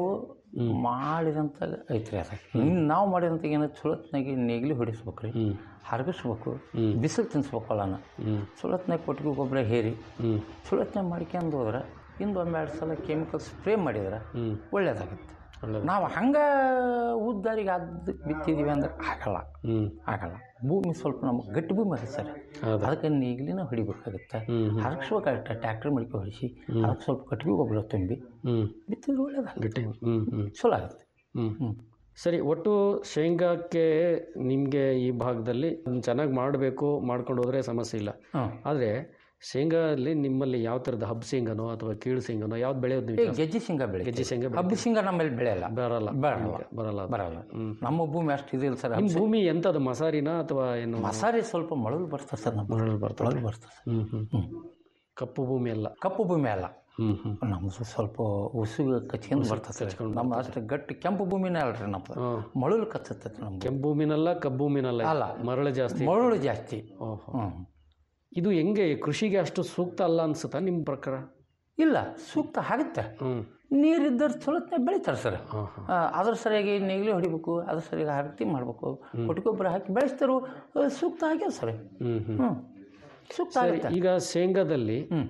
ಮಾಡಿದಂಥ ಐತ್ರಿ ಅದು ಇನ್ನು ನಾವು ಮಾಡಿದಂಥ ಏನೋ ಚುಳತ್ನಾಗಿ ನೇಗಿಲು ಹೊಡಿಸ್ಬೇಕು ರೀ ಹ್ಞೂ ಹರಗಿಸ್ಬೇಕು ಬಿಸಿಲು ತಿನ್ಸ್ಬೇಕು ಹೊಲನ ಹ್ಞೂ ಚುಳತ್ನಾಗ ಕೊಟ್ಟಿಗೆ ಗೊಬ್ಬರ ಹೇರಿ ಹ್ಞೂ ಚುಳತ್ನಾಗ ಮಾಡ್ಕೊಂಡು ಹೋದ್ರೆ ಇಂದು ಒಂದೆರಡು ಸಲ ಕೆಮಿಕಲ್ ಸ್ಪ್ರೇ ಮಾಡಿದ್ರೆ ಹ್ಞೂ ಒಳ್ಳೇದಾಗುತ್ತೆ ಒಳ್ಳೇದು ನಾವು ಹಂಗೆ ಉದ್ದಾರಿಗೆ ಅದು ಬಿತ್ತಿದೀವಿ ಅಂದ್ರೆ ಆಗಲ್ಲ ಹ್ಞೂ ಆಗಲ್ಲ ಭೂಮಿ ಸ್ವಲ್ಪ ನಮ್ಗೆ ಗಟ್ಟಿ ಭೂಮಿ ಅದ ಸರ್ ಹೌದು ಅದಕ್ಕೆ ನೇಗಿಲಿನ ಹೊಡಿಬೇಕಾಗುತ್ತೆ ಹ್ಞೂ ಹ್ಞೂ ಹರಗಿಸ್ಬೇಕಾಗುತ್ತೆ ಟ್ಯಾಕ್ಟ್ರ್ ಮಡಿಕೆ ಹೊಡಿಸಿ ಅದಕ್ಕೆ ಸ್ವಲ್ಪ ಕಟ್ಟಿಗೆ ಗೊಬ್ಬರ ತುಂಬಿ ಹ್ಞೂ ಬಿತ್ತಿದ್ರೆ ಒಳ್ಳೇದಾಗುತ್ತೆ ಗಟ್ಟಿ ಹ್ಞೂ ಹ್ಞೂ ಚಲೋ ಆಗುತ್ತೆ ಹ್ಞೂ ಹ್ಞೂ ಸರಿ ಒಟ್ಟು ಶೇಂಗಾಕ್ಕೆ ನಿಮಗೆ ಈ ಭಾಗದಲ್ಲಿ ಚೆನ್ನಾಗಿ ಮಾಡಬೇಕು ಮಾಡ್ಕೊಂಡು ಹೋದರೆ ಸಮಸ್ಯೆ ಇಲ್ಲ ಹ್ಞೂ ಆದರೆ ಶೇಂಗಾದಲ್ಲಿ ನಿಮ್ಮಲ್ಲಿ ಯಾವ ಥರದ ಹಬ್ಬ ಶೇಂಗಾನೋ ಅಥವಾ ಕೀಳು ಶೇಂಗಾನೋ ಯಾವ್ದು ಬೆಳೆಯೋದು ನೀವು ಏ ಜಾಸ್ತಿ? ಗೆಜ್ಜೆ ಶೇಂಗಾ ಬೆಳೆ ಗೆಜ್ಜೆ ಶೇಂಗಾ ಬೆಳೆ- ಹಬ್ಬ ಶೇಂಗಾ ನಮ್ಮಲ್ಲಿ ಬೆಳೆಯಲ್ಲ ಬರಲ್ಲ ಬರಲ್ಲ ನಿಮ್ಗೆ ಬರಲ್ಲ ಅದು. ಬರಲ್ಲ ಹ್ಮ್. ನಮ್ಮ ಭೂಮಿ ಅಷ್ಟು ಇದಿಲ್ಲ ಸರ್ ನಿಮ್ಮ ಭೂಮಿ ಎಂಥದ್ದು ಮಸಾರಿನಾ ಅಥವಾ ಏನು ಮಸಾರಿ ಸ್ವಲ್ಪ ಮಳಲು ಬರ್ತದೆ ಸರ್ ನಮ್ಮ ಮರಳು ಬರ್ತದೆ ಮಳಲು ಬರ್ತದೆ ಸರ್ ಹ್ಞೂ ಹ್ಞೂ ಹ್ಞೂ ಕಪ್ಪು ಭೂಮಿ ಅಲ್ಲ ಕಪ್ಪು ಭೂಮಿ ಅಲ್ಲ ಹ್ಞೂ ಹ್ಞೂ ನಮ್ಮದು ಸ್ವಲ್ಪ ಉಸುಗು ಕಚ್ಕೊಂಡು ಬರ್ತದೆ ಸರ್ ನಮ್ಮ ಅಷ್ಟು ಗಟ್ಟಿ ಕೆಂಪು ಭೂಮಿನೇ ಅಲ್ರಿ ನಮ್ಮದು ಹಾಂ ಮಳಲು ಕಚ್ಚತ್ತೆ ನಮ್ದು ಕೆಂಪು ಭೂಮಿನಲ್ಲ ಕಬ್ಬು ಭೂಮಿನಲ್ಲ ಅಲ್ಲ. ಮರಳು ಜಾಸ್ತಿ ಮರಳು ಜಾಸ್ತಿ ಓಹೋ ಹ್ಞೂ ಇದು ಹೆಂಗೆ ಕೃಷಿಗೆ ಅಷ್ಟು ಸೂಕ್ತ ಅಲ್ಲ ಅನ್ಸುತ್ತಾ ನಿಮ್ಮ ಪ್ರಕಾರ ಇಲ್ಲ ಸೂಕ್ತ ಆಗುತ್ತೆ ಹ್ಞೂ ನೀರಿದ್ದರೆ ಚಲೋತ್ನೇ ಬೆಳಿತಾರೆ ಸರ್ ಹಾಂ ಹಾಂ ಆ, ಅದ್ರ ಸರಿಯಾಗಿ ನೇಗಿಲು ಹೊಡಿಬೇಕು ಅದ್ರ ಸರಿಯಾಗಿ ಹರತಿ ಮಾಡಬೇಕು ಕೊಟ್ಟಿಗೊಬ್ಬರ ಹಾಕಿ ಬೆಳೆಸ್ತಾರೋ ಆ, ಸೂಕ್ತ ಆಗ್ಯಾವ ಸರ್ ಹ್ಞೂ ಹ್ಞೂ ಹ್ಞೂ ಸೂಕ್ತ ಸರಿ ಆಗುತ್ತೆ ಈಗ ಶೇಂಗಾದಲ್ಲಿ ಹ್ಞೂ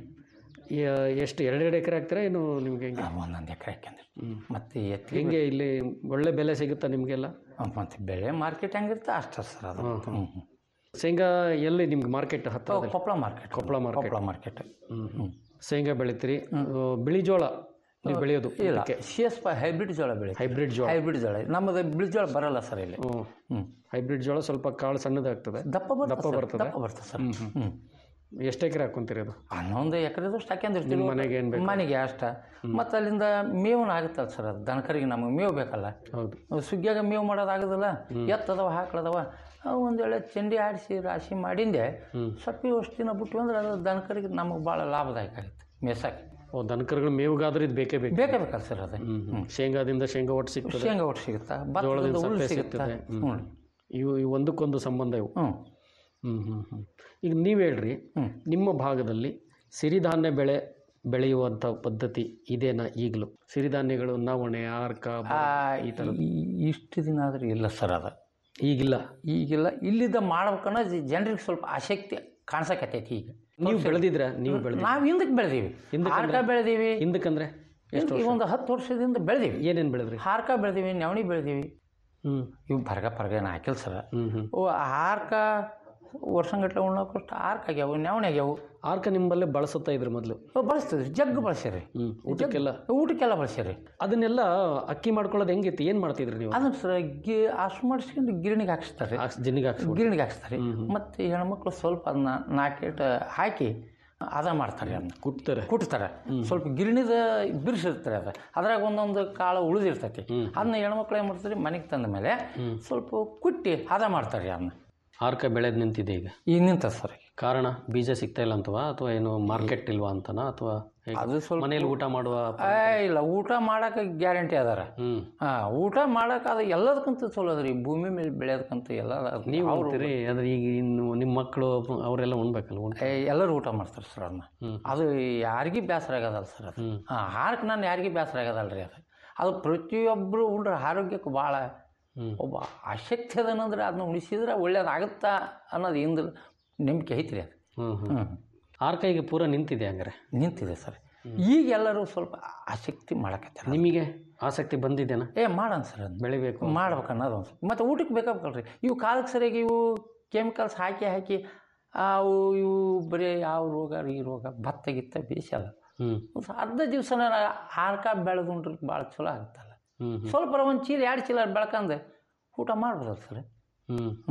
ಯ- ಎಷ್ಟು ಎರಡೆರಡು ಎಕರೆ ಹಾಕ್ತೀರಾ ಏನು ನಿಮ್ಗೆ ಹೆಂಗೆ ಒಂದೊಂದು ಎಕರೆ ಹಾಕ್ಯಂದ್ರೆ ಮತ್ತು ಎತ್ತಿ ಹೆಂಗೆ ಇಲ್ಲಿ ಒಳ್ಳೆ ಬೆಲೆ ಸಿಗುತ್ತಾ ನಿಮಗೆಲ್ಲ ಮತ್ತು ಬೆಳೆ ಮಾರ್ಕೆಟ್ ಹೆಂಗಿರುತ್ತೆ ಅಷ್ಟೇ ಸರ್ ಅದು ಹ್ಞೂ ಹ್ಞೂ ಶೇಂಗಾ ಎಲ್ಲಿ ನಿಮ್ಗೆ ಮಾರ್ಕೆಟ್ ಹತ್ರ Koppal market Koppal market Koppal market ಹ್ಞೂ ಹ್ಞೂ ಶೇಂಗಾ ಬೆಳಿತೀರಿ ಆ, ಬಿಳಿ ಜೋಳ ನೀವು ಬೆಳೆಯೋದು ಇಲ್ಲ ಸಿ ಎಸ್ ಪೈ ಹೈಬ್ರಿಡ್ ಜೋಳ ಬೆಳೆ ಹೈಬ್ರಿಡ್ ಜೋಳ ಹೈಬ್ರಿಡ್ ಜೋಳ ನಮ್ಮದು ಬಿಳಿ ಜೋಳ ಬರಲ್ಲ ಸರ್ ಇಲ್ಲಿ ಹ್ಞೂ ಹ್ಞೂ ಹೈಬ್ರಿಡ್ ಜೋಳ ಸ್ವಲ್ಪ ಕಾಳು ಸಣ್ಣದಾಗ್ತದೆ ದಪ್ಪ ಬರ್ತದೆ ದಪ್ಪ ಸರ್, ಬರ್ತದೆ? ದಪ್ಪ ಬರ್ತದೆ ಸರ್ ಹ್ಞೂ ಎಷ್ಟು ಎಕರೆ ಹಾಕೊಂತೀರಿ ಅದು ಹನ್ನೊಂದು ಎಕರೆದಷ್ಟು ಹಾಕ್ಯಂದಿರ್ತೀವಿ ಮನೆಗೆ ಏನು ಬೇಕು ಮನೆಗೆ ಅಷ್ಟ ಮತ್ತು ಅಲ್ಲಿಂದ ಮೇವನ ಆಗುತ್ತಲ್ಲ ಸರ್ ಅದು ದನಕರಿಗೆ ನಮಗೆ ಮೇವು ಬೇಕಲ್ಲ ಹೌದು ಸುಗ್ಗಿಯಾಗ ಮೇವು ಮಾಡೋದಾಗೋದಿಲ್ಲ ಎತ್ತದವ ಹಾಕ್ಳದವ ಅವು ಒಂದು ವೇಳೆ ಚಂಡಿ ಆಡಿಸಿ ರಾಶಿ ಮಾಡಿಂದೆ ಸಪ್ಪಿ ಅಷ್ಟು ದಿನ ಬಿಟ್ಟು ಅಂದ್ರೆ ಅದು ದನಕರಿಗೆ ನಮಗೆ ಭಾಳ ಲಾಭದಾಯಕ ಆಗುತ್ತೆ ಮೇಸಕ್ಕೆ ಓ ದನಕರುಗಳು ಮೇವುಗಾದ್ರೆ ಇದು ಬೇಕೇ ಬೇಕು ಬೇಕೇ ಬೇಕಲ್ಲ ಸರ್ ಅದು ಹ್ಞೂ ಹ್ಞೂ ಶೇಂಗಾದಿಂದ ಶೇಂಗಾ ಒಟ್ಟು ಸಿಗ್ತದೆ ಶೇಂಗಾ ಒಟ್ಟು ಸಿಗುತ್ತಾ ಭತ್ತದಿಂದ ಹುಲ್ಲು ಸಪ್ಪೆ ಸಿಗುತ್ತಾ ಸಿಗ್ತದೆ ಹ್ಞೂ ಹ್ಞೂ ಇವು ಇವು ಒಂದಕ್ಕೊಂದು ಸಂಬಂಧ ಇವು ಹ್ಞೂ ಹ್ಞೂ ಹ್ಞೂ ಹ್ಞೂ ಈಗ ನೀವು ಹೇಳ್ರಿ ಹ್ಞೂ ನಿಮ್ಮ ಭಾಗದಲ್ಲಿ ಸಿರಿಧಾನ್ಯ ಬೆಳೆ ಬೆಳೆಯುವಂಥ ಪದ್ಧತಿ ಇದೇನಾ ಈಗಲೂ ಸಿರಿಧಾನ್ಯಗಳು ನವಣೆ ಆರ್ಕ ಬ- ಈ ಥರ ಈ- ಇಷ್ಟು ದಿನ ಆದ್ರೆ ಇಲ್ಲ ಸರ್ ಅದು ಈಗಿಲ್ಲ ಈಗಿಲ್ಲ ಇಲ್ಲಿದ್ದ ಮಾಡ್ಬೇಕನ್ನೋ ಜನರಿಗೆ ಸ್ವಲ್ಪ ಆಸಕ್ತಿ ಕಾಣಿಸಕತ್ತೈತಿ ಈಗ ನೀವು ಬೆಳೆದಿದ್ರ ನೀವು ಬೆಳೆದಿ ನಾವು ಹಿಂದಕ್ಕೆ ಬೆಳೆದೀವಿ ಹಾರ್ಕ ಬೆಳೆದೀವಿ ಹಿಂದಕ್ಕಂದ್ರೆ ಎಷ್ಟು ಈಗ ಒಂದು ಹತ್ತು ವರ್ಷದಿಂದ ಬೆಳೆದೀವಿ ಏನೇನು ಬೆಳೆದ್ರಿ ಹಾರ್ಕ ಬೆಳೆದೀವಿ ನವಣಿ ಬೆಳೆದೀವಿ ಹ್ಞೂ ಇವು ಬರ್ಗ ಪರ್ಗ ಏನು ಹಾಕಿಲ್ಲ ಸರ್ ಹ್ಞೂ ಹ್ಞೂ ಓ ಹಾರ್ಕ ವರ್ಷಂಗಟ್ಲೆ ಉಣ್ಣೋಕಷ್ಟು ಹಾರ್ಕ ಆಗ್ಯಾವು ನವಣಿ ಆಗ್ಯಾವು ಆರ್ಕ ನಿಮ್ಮಲ್ಲೇ ಬಳಸುತ್ತಾ ಇದ್ರು ಮೊದಲು ಅವು ಬಳಸ್ತಿದ್ವಿ ಜಗ್ಗು ಬಳಸ್ಯಾರಿ ಹ್ಞೂ ಊಟಕ್ಕೆಲ್ಲ ಊಟಕ್ಕೆಲ್ಲ ಬಳಸ್ಯಾರಿ ಅದನ್ನೆಲ್ಲ ಅಕ್ಕಿ ಮಾಡ್ಕೊಳ್ಳೋದು ಹೆಂಗಿತ್ತು ಏನು ಮಾಡ್ತಿದ್ರಿ ನೀವು ಅದನ್ನ ಸರ್ ಗಿ ಅಷ್ಟು ಮಾಡಿಸ್ಕೊಂಡು ಗಿರಣಿಗೆ ಹಾಕಿಸ್ತಾರೆ ಹಾಕ್ಸ್ ಜನಿಗೆ ಹಾಕ್ಸ್ಬಿಟ್ಟು ಗಿರಣಿಗೆ ಹಾಕಿಸ್ತಾರೆ ಮತ್ತು ಹೆಣ್ಮಕ್ಳು ಸ್ವಲ್ಪ ಅದನ್ನ ನಾಲ್ಕೇಟ್ ಹಾಕಿ ಅದ ಮಾಡ್ತಾರೆ ಅದನ್ನ ಕುಟ್ತಾರೆ ಕುಟ್ತಾರೆ ಸ್ವಲ್ಪ ಗಿರಣಿದ ಬಿರ್ಸಿರ್ತಾರೆ ಅದು ಅದ್ರಾಗ ಒಂದೊಂದು ಕಾಳು ಉಳಿದಿರ್ತೈತಿ ಅದನ್ನ ಹೆಣ್ಮಕ್ಳು ಏನು ಮಾಡ್ತಾರೆ ಮನೆಗೆ ತಂದ ಮೇಲೆ ಸ್ವಲ್ಪ ಕುಟ್ಟಿ ಹದ ಮಾಡ್ತಾರೆ ಅದನ್ನ ಆರ್ಕ ಬೆಳೆದು ನಿಂತಿದೆ ಈಗ ಈಗ ನಿಂತ ಸರ್ ಕಾರಣ ಬೀಜ ಸಿಗ್ತಾ ಇಲ್ಲ ಅಂತವಾ ಅಥವಾ ಏನು ಮಾರ್ಕೆಟ್ ಇಲ್ವಾ ಅಂತನಾ ಅಥವಾ ಅದು ಸ್ವಲ್ಪ ಮನೇಲಿ ಊಟ ಮಾಡುವ ಏ ಇಲ್ಲ ಊಟ ಮಾಡಕ್ಕೆ ಗ್ಯಾರಂಟಿ ಅದಾರ ಹ್ಞೂ ಹಾಂ ಊಟ ಮಾಡಕ್ಕೆ ಅದು ಎಲ್ಲದಕ್ಕಂತ ಚಲೋ ಅದ್ರಿ ಭೂಮಿ ಮೇಲೆ ಬೆಳೆಯೋದಕ್ಕಂತ ಎಲ್ಲ ಅದ- ನೀವು ಅಂತೀರಿ ಅದ್ರ ಈಗ ಇನ್ನು ನಿಮ್ಮ ಮಕ್ಕಳು ಅವರೆಲ್ಲ ಉಣ್ಬೇಕಲ್ಲ ಉಣ್ ಏ, ಎಲ್ಲರೂ ಊಟ ಮಾಡ್ತಾರೆ ಸರ್ ಅದನ್ನ ಹ್ಮ್. ಅದು ಯಾರಿಗೂ ಬೇಸರ ಆಗೋದಲ್ಲ ಸರ್ ಅದು ಹ್ಮ್. ಹಾಂ ಹಾರಕ್ಕೆ ನಾನು ಯಾರಿಗೂ ಬೇಸರ ಆಗೋದಲ್ಲ ರೀ ಅದು ಅದು ಪ್ರತಿಯೊಬ್ಬರು ಉಂಡ್ರೆ ಆರೋಗ್ಯಕ್ಕೆ ಭಾಳ ಹ್ಮ್. ಒಬ್ಬ ಆಸಕ್ತಿ ಅದನಂದ್ರೆ ಅದನ್ನ ಉಳಿಸಿದ್ರೆ ಒಳ್ಳೇದಾಗುತ್ತಾ ಅನ್ನೋದು ಹಿಂದೆ ನಂಬಿಕೆ ಐತ್ರಿ ಅದು ಹ್ಞೂ ಹ್ಞೂ ಹ್ಞೂ ಆರ್ಕ ಈಗ ಪೂರ ನಿಂತಿದೆ ಹಂಗಾರೆ ನಿಂತಿದೆ ಸರ್ ಈಗ ಎಲ್ಲರೂ ಸ್ವಲ್ಪ ಆಸಕ್ತಿ ಮಾಡಕತ್ತಾರ ನಿಮಗೆ ಆಸಕ್ತಿ ಬಂದಿದೆನಾ ಏ ಮಾಡೋಣ ಸರ್ ಅದನ್ನ ಬೆಳಿಬೇಕು ಮಾಡ್ಬೇಕು ಅನ್ನೋದು ಒಂದು ಮತ್ತು ಊಟಕ್ಕೆ ಬೇಕಾಗಲ್ರಿ ಇವು ಕಾಲಕ್ಕೆ ಸರಿಯಾಗಿ ಇವು ಕೆಮಿಕಲ್ಸ್ ಹಾಕಿ ಹಾಕಿ ಅವು ಇವು ಬರೀ ಯಾವ ರೋಗ ಈ ರೋಗ ಭತ್ತ ಗಿತ್ತ ಬೇಸಲ್ಲ ಹ್ಞೂ ಒಂದು ಅರ್ಧ ದಿವ್ಸನ ಹಾರ್ಕ ಬೆಳೆದುಂಡ್ರೆ ಭಾಳ ಚಲೋ ಆಗುತ್ತಲ್ಲ ಹ್ಞೂ ಹ್ಞೂ ಸ್ವಲ್ಪ ಒಂದು ಚೀಲ ಎರಡು ಚೀಲ ಬೆಳ್ಕಂದು ಊಟ ಮಾಡ್ಬೋದಲ್ಲ ಸರ್ ಹ್ಞೂ ಹ್ಞೂ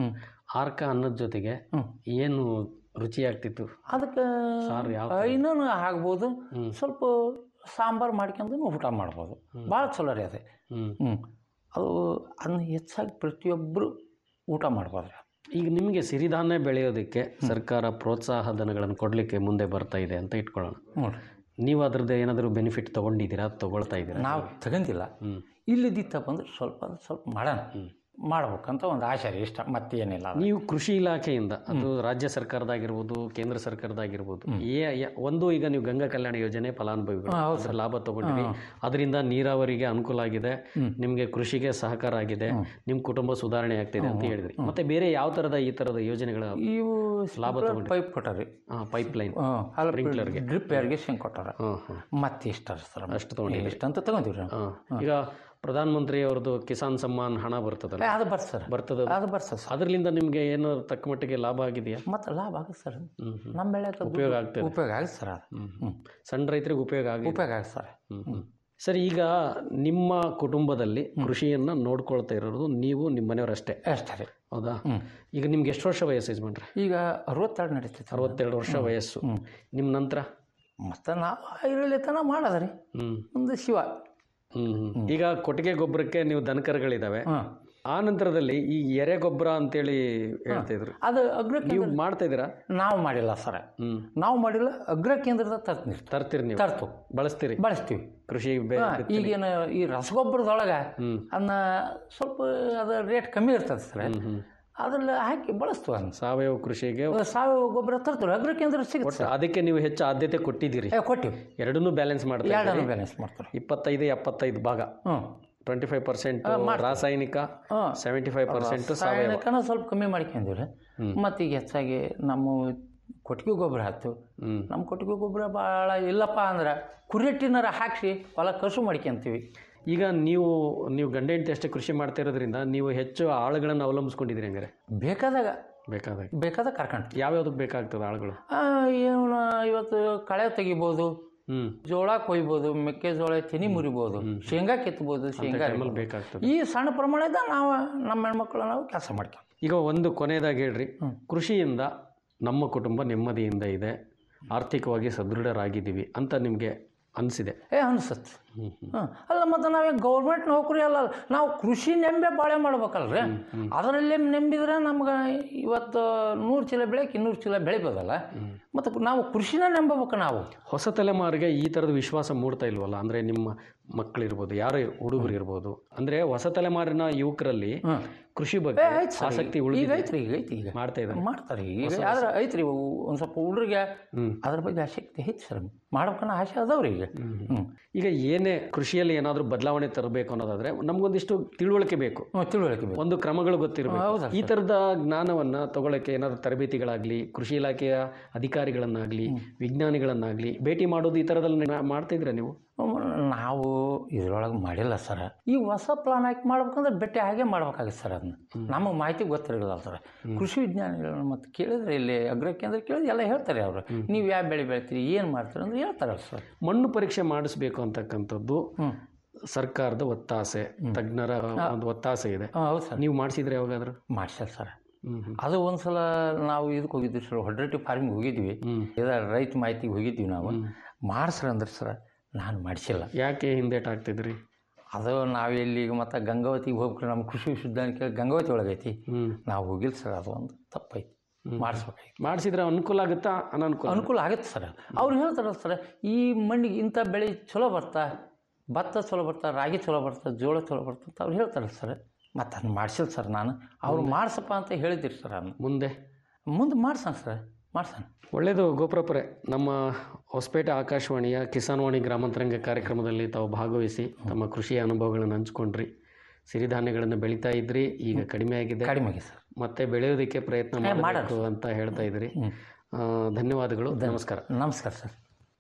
ಆರ್ಕ ಅನ್ನದ ಜೊತೆಗೆ ಏನು ರುಚಿ ಆಗ್ತಿತ್ತು ಅದಕ್ಕೆ ಸಾರು ಯಾವ ಇನ್ನೂ ಆಗ್ಬೋದು ಹ್ಮ್. ಸ್ವಲ್ಪ ಸಾಂಬಾರು ಮಾಡ್ಕೊಂಡು ಊಟ ಮಾಡ್ಬೋದು ಭಾಳ ಚಲೋ ರೀ ಅದೇ ಹ್ಮ್ ಹ್ಞೂ ಅದು ಅದನ್ನ ಹೆಚ್ಚಾಗಿ ಪ್ರತಿಯೊಬ್ಬರು ಊಟ ಮಾಡ್ಬೋದು ಈಗ ನಿಮಗೆ ಸಿರಿಧಾನ್ಯ ಬೆಳೆಯೋದಕ್ಕೆ ಸರ್ಕಾರ ಪ್ರೋತ್ಸಾಹ ಧನಗಳನ್ನು ಕೊಡಲಿಕ್ಕೆ ಮುಂದೆ ಬರ್ತಾ ಇದೆ ಅಂತ ಇಟ್ಕೊಳ್ಳೋಣ ಹ್ಞೂ ನೀವು ಅದ್ರದ್ದು ಏನಾದರೂ ಬೆನಿಫಿಟ್ ತೊಗೊಂಡಿದ್ದೀರಾ ತಗೊಳ್ತಾ ಇದ್ದೀರಾ ನಾವು ತಗೊಂಡಿಲ್ಲ ಹ್ಮ್. ಇಲ್ಲಿದ್ದಿತ್ತ ಬಂದ್ರೆ ಸ್ವಲ್ಪ ಅದು ಸ್ವಲ್ಪ ಮಾಡೋಣ ಮಾಡ್ಬೇಕಂತ ಒಂದು ಆಶೆ ರೀ ಇಷ್ಟ ಮತ್ತೇನಿಲ್ಲ ಅದು. ನೀವು ಕೃಷಿ ಇಲಾಖೆಯಿಂದ ಅದು ರಾಜ್ಯ ಸರ್ಕಾರದಾಗಿರ್ಬೋದು ಕೇಂದ್ರ ಸರ್ಕಾರದಾಗಿರ್ಬೋದು ಏ ಯ- ಒಂದು ಈಗ ನೀವು ಗಂಗಾ ಕಲ್ಯಾಣ ಯೋಜನೆ ಫಲಾನುಭವಿಗಳು ಅದ್ರ ಲಾಭ ತಗೊಂಡಿರಿ ಅದರಿಂದ ನೀರಾವರಿಗೆ ಅನುಕೂಲ ಆಗಿದೆ ನಿಮಗೆ ಕೃಷಿಗೆ ಸಹಕಾರ ಆಗಿದೆ ನಿಮ್ಮ ಕುಟುಂಬ ಸುಧಾರಣೆ ಆಗ್ತಿದೆ ಅಂತ ಹೇಳಿದ್ರಿ ಮತ್ತೆ ಬೇರೆ ಯಾವ ಥರದ ಈ ಥರದ ಯೋಜನೆಗಳ ಇವು ಲಾಭ ಪೈಪ್ ಕೊಟ್ಟಾರಿ ಪೈಪ್ ಲೈನ್ ಅಲ್ಲ ಡ್ರಿಪ್ ಇರಿಗೇಷನ್ ಕೊಟ್ಟಾರ ಹಾಂ ಹಾಂ ಮತ್ತೆ ಇಷ್ಟ ಸರ್ ಅಷ್ಟು ತೊಗೊಂಡಿದ್ದೀರಿ ಇಷ್ಟ ಅಂತ ತಗೊಂತೀವಿ ನಾವು ಹಾಂ ಈಗ ಪ್ರಧಾನಮಂತ್ರಿ ಅವ್ರದ್ದು ಕಿಸಾನ್ ಸಮ್ಮಾನ್ ಹಣ ಬರ್ತದಲ್ಲ ಏ, ಅದು ಬರ್ತ ಸರ್ ಬರ್ತದ ಅದು ಬರ್ತದೆ ಸರ್ ಅದರಿಂದ ನಿಮಗೆ ಏನೋ ತಕ್ಕ ಮಟ್ಟಿಗೆ ಲಾಭ ಆಗಿದೆಯಾ ಮತ್ತೆ ಲಾಭ ಆಗುತ್ತೆ ಸರ್ ಹ್ಮ್, ಹ್ಮ್. ನಮ್ಮ ಬೆಳೆ ಉಪಯೋಗ ಆಗ್ತದೆ ಉಪಯೋಗ ಆಗುತ್ತೆ ಸರ್ ಅದು ಹ್ಮ್, ಹ್ಞೂ ಸಣ್ಣ ರೈತರಿಗೆ ಉಪಯೋಗ ಆಗಿದೆ ಉಪಯೋಗ ಆಗುತ್ತೆ ಸರ್ ಹ್ಮ್, ಹ್ಮ್. ಸರಿ ಈಗ ನಿಮ್ಮ ಕುಟುಂಬದಲ್ಲಿ ಕೃಷಿಯನ್ನ ನೋಡ್ಕೊಳ್ತಾ ಇರೋದು ನೀವು ನಿಮ್ಮ ಮನೆಯವರಷ್ಟೇ ಅಷ್ಟೇ ರೀ ಹೌದಾ ಹ್ಮ್. ಈಗ ನಿಮ್ಗೆ ಎಷ್ಟು ವರ್ಷ ವಯಸ್ಸು ಯಜಮಾನ್ರೆ ಈಗ ಅರವತ್ತೆರಡು ನಡೀತೈತೆ ಅರವತ್ತೆರಡು ವರ್ಷ ವಯಸ್ಸು ನಿಮ್ಮ ನಂತರ ಮತ್ತು ನಾವು ಐರಳ್ಳಿ ತನ ಮಾಡೋದ್ರಿ ಹ್ಮ್ ಒಂದು ಶಿವ ಹ್ಮ್ ಹ್ಮ್. ಈಗ ಕೊಟ್ಟಿಗೆ ಗೊಬ್ಬರಕ್ಕೆ ನೀವು ದನಕರುಗಳಿದಾವೆ ಹಾಂ ಆ ನಂತರದಲ್ಲಿ ಈ ಎರೆ ಗೊಬ್ಬರ ಅಂತೇಳಿ ಹೇಳ್ತಾ ಇದ್ರು ಅದು ಅಗ್ರ ನೀವು ಮಾಡ್ತಾ ಇದ್ದೀರಾ ನಾವು ಮಾಡಿಲ್ಲ ಸರ್ ಹ್ಮ್ ನಾವು ಮಾಡಿಲ್ಲ ಅಗ್ರ ಕೇಂದ್ರದ ತರ್ತೀನಿ ತರ್ತೀರಿ ನೀವು ತರ್ತು ಬಳಸ್ತೀರಿ ಬಳಸ್ತೀವಿ ಕೃಷಿ ಬೆ- ಹಾ, ಈಗೇನು ಈ ರಸಗೊಬ್ಬರದೊಳಗೆ ಹ್ಮ್. ಅದನ್ನ ಸ್ವಲ್ಪ ಅದು ರೇಟ್ ಕಮ್ಮಿ ಇರ್ತದೆ ಸರ್ ಹ್ಮ್ ಹ್ಮ್ ಅದ್ರಲ್ಲಿ ಹಾಕಿ ಬಳಸ್ತೀವಿ ಅದನ್ನ ಸಾವಯವ ಕೃಷಿಗೆ ಸಾವಯವ ಗೊಬ್ಬರ ತರ್ತೀವಿ ಅಗ್ರ ಕೇಂದ್ರ ಸಿಗುತ್ತೆ ಒಟ್ಟು ಅದಕ್ಕೆ ನೀವು ಹೆಚ್ಚು ಆದ್ಯತೆ ಕೊಟ್ಟಿದ್ದೀರಿ ಏ ಕೊಟ್ಟಿವಿ ಎರಡನ್ನೂ ಬ್ಯಾಲೆನ್ಸ್ ಮಾಡ್ತಾ ಎರಡನ್ನು ಇದ್ದೀರಿ ಬ್ಯಾಲೆನ್ಸ್ ಮಾಡ್ತಾರೆ ಇಪ್ಪತ್ತೈದು ಎಪ್ಪತ್ತೈದು ಭಾಗ ಹ್ಞೂ ಟ್ವೆಂಟಿ ಫೈವ್ ಪರ್ಸೆಂಟ್ ರಾಸಾಯನಿಕ ಹಾಂ ಸೆವೆಂಟಿ ಫೈವ್ ಪರ್ಸೆಂಟ್ ಸಾವಯವ ಸಾಯನಿಕನ ಸ್ವಲ್ಪ ಕಮ್ಮಿ ಮಾಡ್ಕೊಂಡಿವ್ರಿ ಮತ್ತು ಈಗ ಹೆಚ್ಚಾಗಿ ನಮ್ಮ ಕೊಟ್ಟಿಗೆ ಗೊಬ್ಬರ ಹಾಕ್ತು ಹ್ಮ್ ನಮ್ಮ ಕೊಟ್ಟಿಗೆ ಗೊಬ್ಬರ ಭಾಳ ಇಲ್ಲಪ್ಪ ಅಂದ್ರೆ ಕುರಿಟ್ಟಿನಾರ ಹಾಕಿಸಿ ಹೊಲ ಕಸು ಮಾಡ್ಕೊಂತೀವಿ ಈಗ ನೀವು ನೀವು ಗಂಡ ಹೆಂಡತಿ ಅಷ್ಟೇ ಕೃಷಿ ಮಾಡ್ತಾ ಇರೋದ್ರಿಂದ ನೀವು ಹೆಚ್ಚು ಆಳುಗಳನ್ನು ಅವಲಂಬಿಸ್ಕೊಂಡಿದ್ದೀರಿ ಹಂಗಾರೆ ಬೇಕಾದಾಗ ಬೇಕಾದಾಗ ಬೇಕಾದಾಗ ಕರ್ಕೊಂಡು ಯಾವ್ಯಾವ್ದಕ್ಕೆ ಬೇಕಾಗ್ತದೆ ಆಳುಗಳು ಏನು ಇವತ್ತು ಕಳೆ ತೆಗಿಬೋದು ಹ್ಮ್ ಜೋಳ ಕೊಯ್ಬೋದು ಮೆಕ್ಕೆಜೋಳ ತೆನಿ ಮುರಿಬೋದು ಶೇಂಗಾ ಕೆತ್ತಬೋದು ಶೇಂಗಾ ಟೈಮಲ್ಲಿ ಹರಿಬೋದು. ಬೇಕಾಗ್ತದೆ ಈ ಸಣ್ಣ ಪ್ರಮಾಣದ ನಾವು ನಮ್ಮ ಹೆಣ್ಮಕ್ಳು ನಾವು ಕೆಲಸ ಮಾಡ್ತೀವಿ ಈಗ ಒಂದು ಕೊನೆಯದಾಗಿ ಹೇಳ್ರಿ ಕೃಷಿಯಿಂದ ನಮ್ಮ ಕುಟುಂಬ ನೆಮ್ಮದಿಯಿಂದ ಇದೆ ಆರ್ಥಿಕವಾಗಿ ಸದೃಢರಾಗಿದ್ದೀವಿ ಅಂತ ನಿಮಗೆ ಅನಿಸಿದೆ ಏ ಅನ್ಸತ್ತೆ ಹ್ಮ್ ಹ್ಮ್ ಹಾಂ ಅಲ್ಲ ಮತ್ತು ನಾವೇ ಗೌರ್ಮೆಂಟ್ ನೌಕರಿ ಅಲ್ಲ ನಾವು ಕೃಷಿ ನೆಂಬೆ ಬಾಳೆ ಮಾಡ್ಬೇಕಲ್ರಿ ಅದರಲ್ಲೇ ನೆಂಬಿದ್ರೆ ನಮ್ಗೆ ಇವತ್ತು ನೂರು ಚೀಲ ಬೆಳೆಗೆ ಇನ್ನೂರು ಚೀಲ ಬೆಳಿಬೋದಲ್ಲ ಮತ್ತು ನಾವು ಕೃಷಿನ ನೆಂಬಬೇಕು ನಾವು ಹೊಸ ತಲೆಮಾರಿಗೆ ಈ ಥರದ ವಿಶ್ವಾಸ ಮೂಡ್ತಾ ಇಲ್ವಲ್ಲ ಅಂದರೆ ನಿಮ್ಮ ಮಕ್ಕಳಿರ್ಬೋದು ಯಾರೇ ಹುಡುಗರು ಇರ್ಬೋದು ಅಂದರೆ ಹೊಸ ತಲೆಮಾರಿನ ಯುವಕರಲ್ಲಿ ಕೃಷಿ ಬಗ್ಗೆ ಆಯ್ತು ಸರ್ ಆಸಕ್ತಿ ಈಗ ಉಳಿದಿದೆ ಐತ್ರಿ ಈಗ ಐತಿ ಈಗ ಮಾಡ್ತಾ ಇದ್ದಾರೆ ಮಾಡ್ತಾರೆ ಈಗ ಆದ್ರೆ ಐತ್ರಿ ಒಂದು ಸ್ವಲ್ಪ ಹುಡುಗರಿಗೆ ಅದ್ರ ಬಗ್ಗೆ ಆಸಕ್ತಿ ಐತಿ ಸರ್ ಮಾಡ್ಬೇಕನ್ನೋ ಆಸೆ ಅದಾವ್ರಿ ಈಗ ಹ್ಞೂ ಈಗ ಏನೇ ಕೃಷಿಯಲ್ಲಿ ಏನಾದರೂ ಬದಲಾವಣೆ ತರಬೇಕು ಅನ್ನೋದಾದ್ರೆ ನಮಗೊಂದಿಷ್ಟು ತಿಳುವಳಿಕೆ ಬೇಕು ಹ್ಞೂ ತಿಳುವಳಿಕೆ ಬೇಕು ಒಂದು ಕ್ರಮಗಳು ಗೊತ್ತಿರಬೇಕು ಹೌದಾ ಈ ಥರದ ಜ್ಞಾನವನ್ನ ತಗೊಳ್ಳೋಕ್ಕೆ ಏನಾದರೂ ತರಬೇತಿಗಳಾಗಲಿ ಕೃಷಿ ಇಲಾಖೆಯ ಅಧಿಕಾರಿಗಳನ್ನಾಗಲಿ ವಿಜ್ಞಾನಿಗಳನ್ನಾಗಲಿ ಭೇಟಿ ಮಾಡೋದು ಈ ಥರದಲ್ಲಿ ಮಾಡ್ತಾ ಇದ್ರೆ ನೀವು ನಾವು ಇದ್ರೊಳಗೆ ಮಾಡಿಲ್ಲ ಸರ್ ಈ ಹೊಸ ಪ್ಲಾನ್ ಹಾಕಿ ಮಾಡ್ಬೇಕಂದ್ರೆ ಬೆಟ್ಟೆ ಹಾಗೆ ಮಾಡ್ಬೇಕಾಗುತ್ತೆ ಸರ್ ಅದನ್ನ ನಮಗೆ ಮಾಹಿತಿ ಗೊತ್ತಿರಲಿಲ್ಲ ಸರ್ ಕೃಷಿ ವಿಜ್ಞಾನಿಗಳನ್ನ ಮತ್ತೆ ಕೇಳಿದ್ರೆ ಇಲ್ಲಿ ಅಗ್ರ ಕೇಂದ್ರ ಕೇಳಿದ್ರೆ ಎಲ್ಲ ಹೇಳ್ತಾರೆ ಅವರು ನೀವು ಯಾವ ಬೆಳೆ ಬೆಳಿತೀರಿ ಏನು ಮಾಡ್ತೀರಿ ಅಂದ್ರೆ ಹೇಳ್ತಾರಲ್ಲ ಸರ್ ಮಣ್ಣು ಪರೀಕ್ಷೆ ಮಾಡಿಸ್ಬೇಕು ಅಂತಕ್ಕಂಥದ್ದು ಹ್ಞೂ ಸರ್ಕಾರದ ಒತ್ತಾಸೆ ತಜ್ಞರ ಒಂದು ಒತ್ತಾಸೆ ಇದೆ ಹಾಂ ಹೌದು ಸರ್ ನೀವು ಮಾಡಿಸಿದ್ರೆ ಯಾವಾಗಾದ್ರೂ ಮಾಡ್ಸಲ್ಲ ಸರ್ ಹ್ಮ್ ಹ್ಮ್. ಅದು ಒಂದ್ಸಲ ನಾವು ಇದಕ್ಕೆ ಹೋಗಿದ್ವಿ ಸರ್ ಹೊಡ್ರೆಟ್ಟಿ ಫಾರ್ಮಿಗೆ ಹೋಗಿದ್ವಿ ಹ್ಮ್. ಇದ ರೈತ ಮಾಹಿತಿಗೆ ಹೋಗಿದ್ವಿ ನಾವು ಮಾಡ್ಸ್ರ ಅಂದ್ರೆ ಸರ್ ನಾನು ಮಾಡಿಸಿಲ್ಲ ಯಾಕೆ ಹಿಂದೇಟ್ ಆಗ್ತಿದ್ರಿ ಅದು ನಾವು ಎಲ್ಲಿ ಈಗ ಮತ್ತೆ ಗಂಗಾವತಿಗೆ ಹೋಗ್ಬಿಟ್ರೆ ನಮ್ಮ ಕೃಷಿ ವಿಶ್ವವಿದ್ಯಾಲಯ ಗಂಗಾವತಿ ಒಳಗೈತಿ ಹ್ಮ್ ನಾವು ಹೋಗಿಲ್ಲ ಸರ್ ಅದು ಒಂದು ತಪ್ಪೈತಿ ಮಾಡಿಸ್ಬೇಕಾಯ್ತು ಮಾಡಿಸಿದ್ರೆ ಅನುಕೂಲ ಆಗುತ್ತಾ ಅನನುಕೂಲ ಅನುಕೂಲ ಆಗುತ್ತೆ ಸರ್ ಅವ್ರು ಹೇಳ್ತಾರಲ್ಲ ಸರ್ ಈ ಮಣ್ಣಿಗೆ ಇಂಥ ಬೆಳೆ ಚಲೋ ಬರ್ತಾ ಭತ್ತ ಚಲೋ ಬರ್ತಾ ರಾಗಿ ಚಲೋ ಬರ್ತಾ ಜೋಳ ಚಲೋ ಬರ್ತಾ ಅಂತ ಅವ್ರು ಹೇಳ್ತಾರಲ್ಲ ಸರ್ ಮತ್ತು ಅದನ್ನ ಮಾಡಿಸಿಲ್ಲ ಸರ್ ನಾನು ಅವ್ರು ಮಾಡ್ಸಪ್ಪ ಅಂತ ಹೇಳಿದಿರಿ ಸರ್ ಅದನ್ನ ಮುಂದೆ ಮುಂದೆ ಮಾಡ್ಸಣ ಸರ್ ಮಾಡ್ಸಣ ಒಳ್ಳೆಯದು ಗೋಪುರಪುರೆ ನಮ್ಮ ಹೊಸಪೇಟೆ ಆಕಾಶವಾಣಿಯ ಕಿಸಾನ್ವಾಣಿ ಗ್ರಾಮಾಂತರಂಗ ಕಾರ್ಯಕ್ರಮದಲ್ಲಿ ತಾವು ಭಾಗವಹಿಸಿ ತಮ್ಮ ಕೃಷಿಯ ಅನುಭವಗಳನ್ನು ಹಂಚ್ಕೊಂಡ್ರಿ ಸಿರಿಧಾನ್ಯಗಳನ್ನು ಬೆಳೀತಾ ಇದ್ರಿ ಈಗ ಕಡಿಮೆ ಆಗಿದೆ ಕಡಿಮೆ ಆಗಿದೆ ಸರ್ ಮತ್ತೆ ಬೆಳೆಯೋದಕ್ಕೆ ಪ್ರಯತ್ನ ಮಾಡಬೇಕು ಅಂತ ಹೇಳ್ತಾ ಇದ್ರಿ ಆ, ಧನ್ಯವಾದಗಳು ನಮಸ್ಕಾರ ನಮಸ್ಕಾರ ಸರ್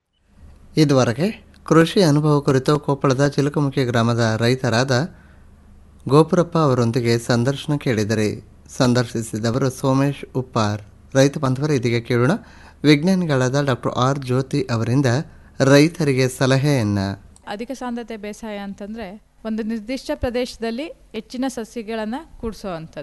ಇದುವರೆಗೆ ಕೃಷಿ ಅನುಭವ ಕುರಿತು ಕೊಪ್ಪಳದ ಚಿಲಕಮುಖಿ ಗ್ರಾಮದ ರೈತರಾದ ಗೋಪುರಪ್ಪ ಅವರೊಂದಿಗೆ ಸಂದರ್ಶನ ಕೇಳಿದರೆ ಸಂದರ್ಶಿಸಿದವರು ಸೋಮೇಶ್ ಉಪ್ಪಾರ್ ರೈತ ಬಾಂಧವರು ಇದೀಗ ಕೇಳೋಣ ವಿಜ್ಞಾನಿಗಳಾದ ಡಾಕ್ಟರ್ ಆರ್ ಜ್ಯೋತಿ ಅವರಿಂದ ರೈತರಿಗೆ ಸಲಹೆಯನ್ನು ಅಧಿಕ ಸಾಂದ್ರತೆ ಬೇಸಾಯ ಅಂತಂದರೆ ಒಂದು ನಿರ್ದಿಷ್ಟ ಪ್ರದೇಶದಲ್ಲಿ ಹೆಚ್ಚಿನ ಸಸಿಗಳನ್ನು ಕೂಡಿಸೋ ಅಂಥದ್ದು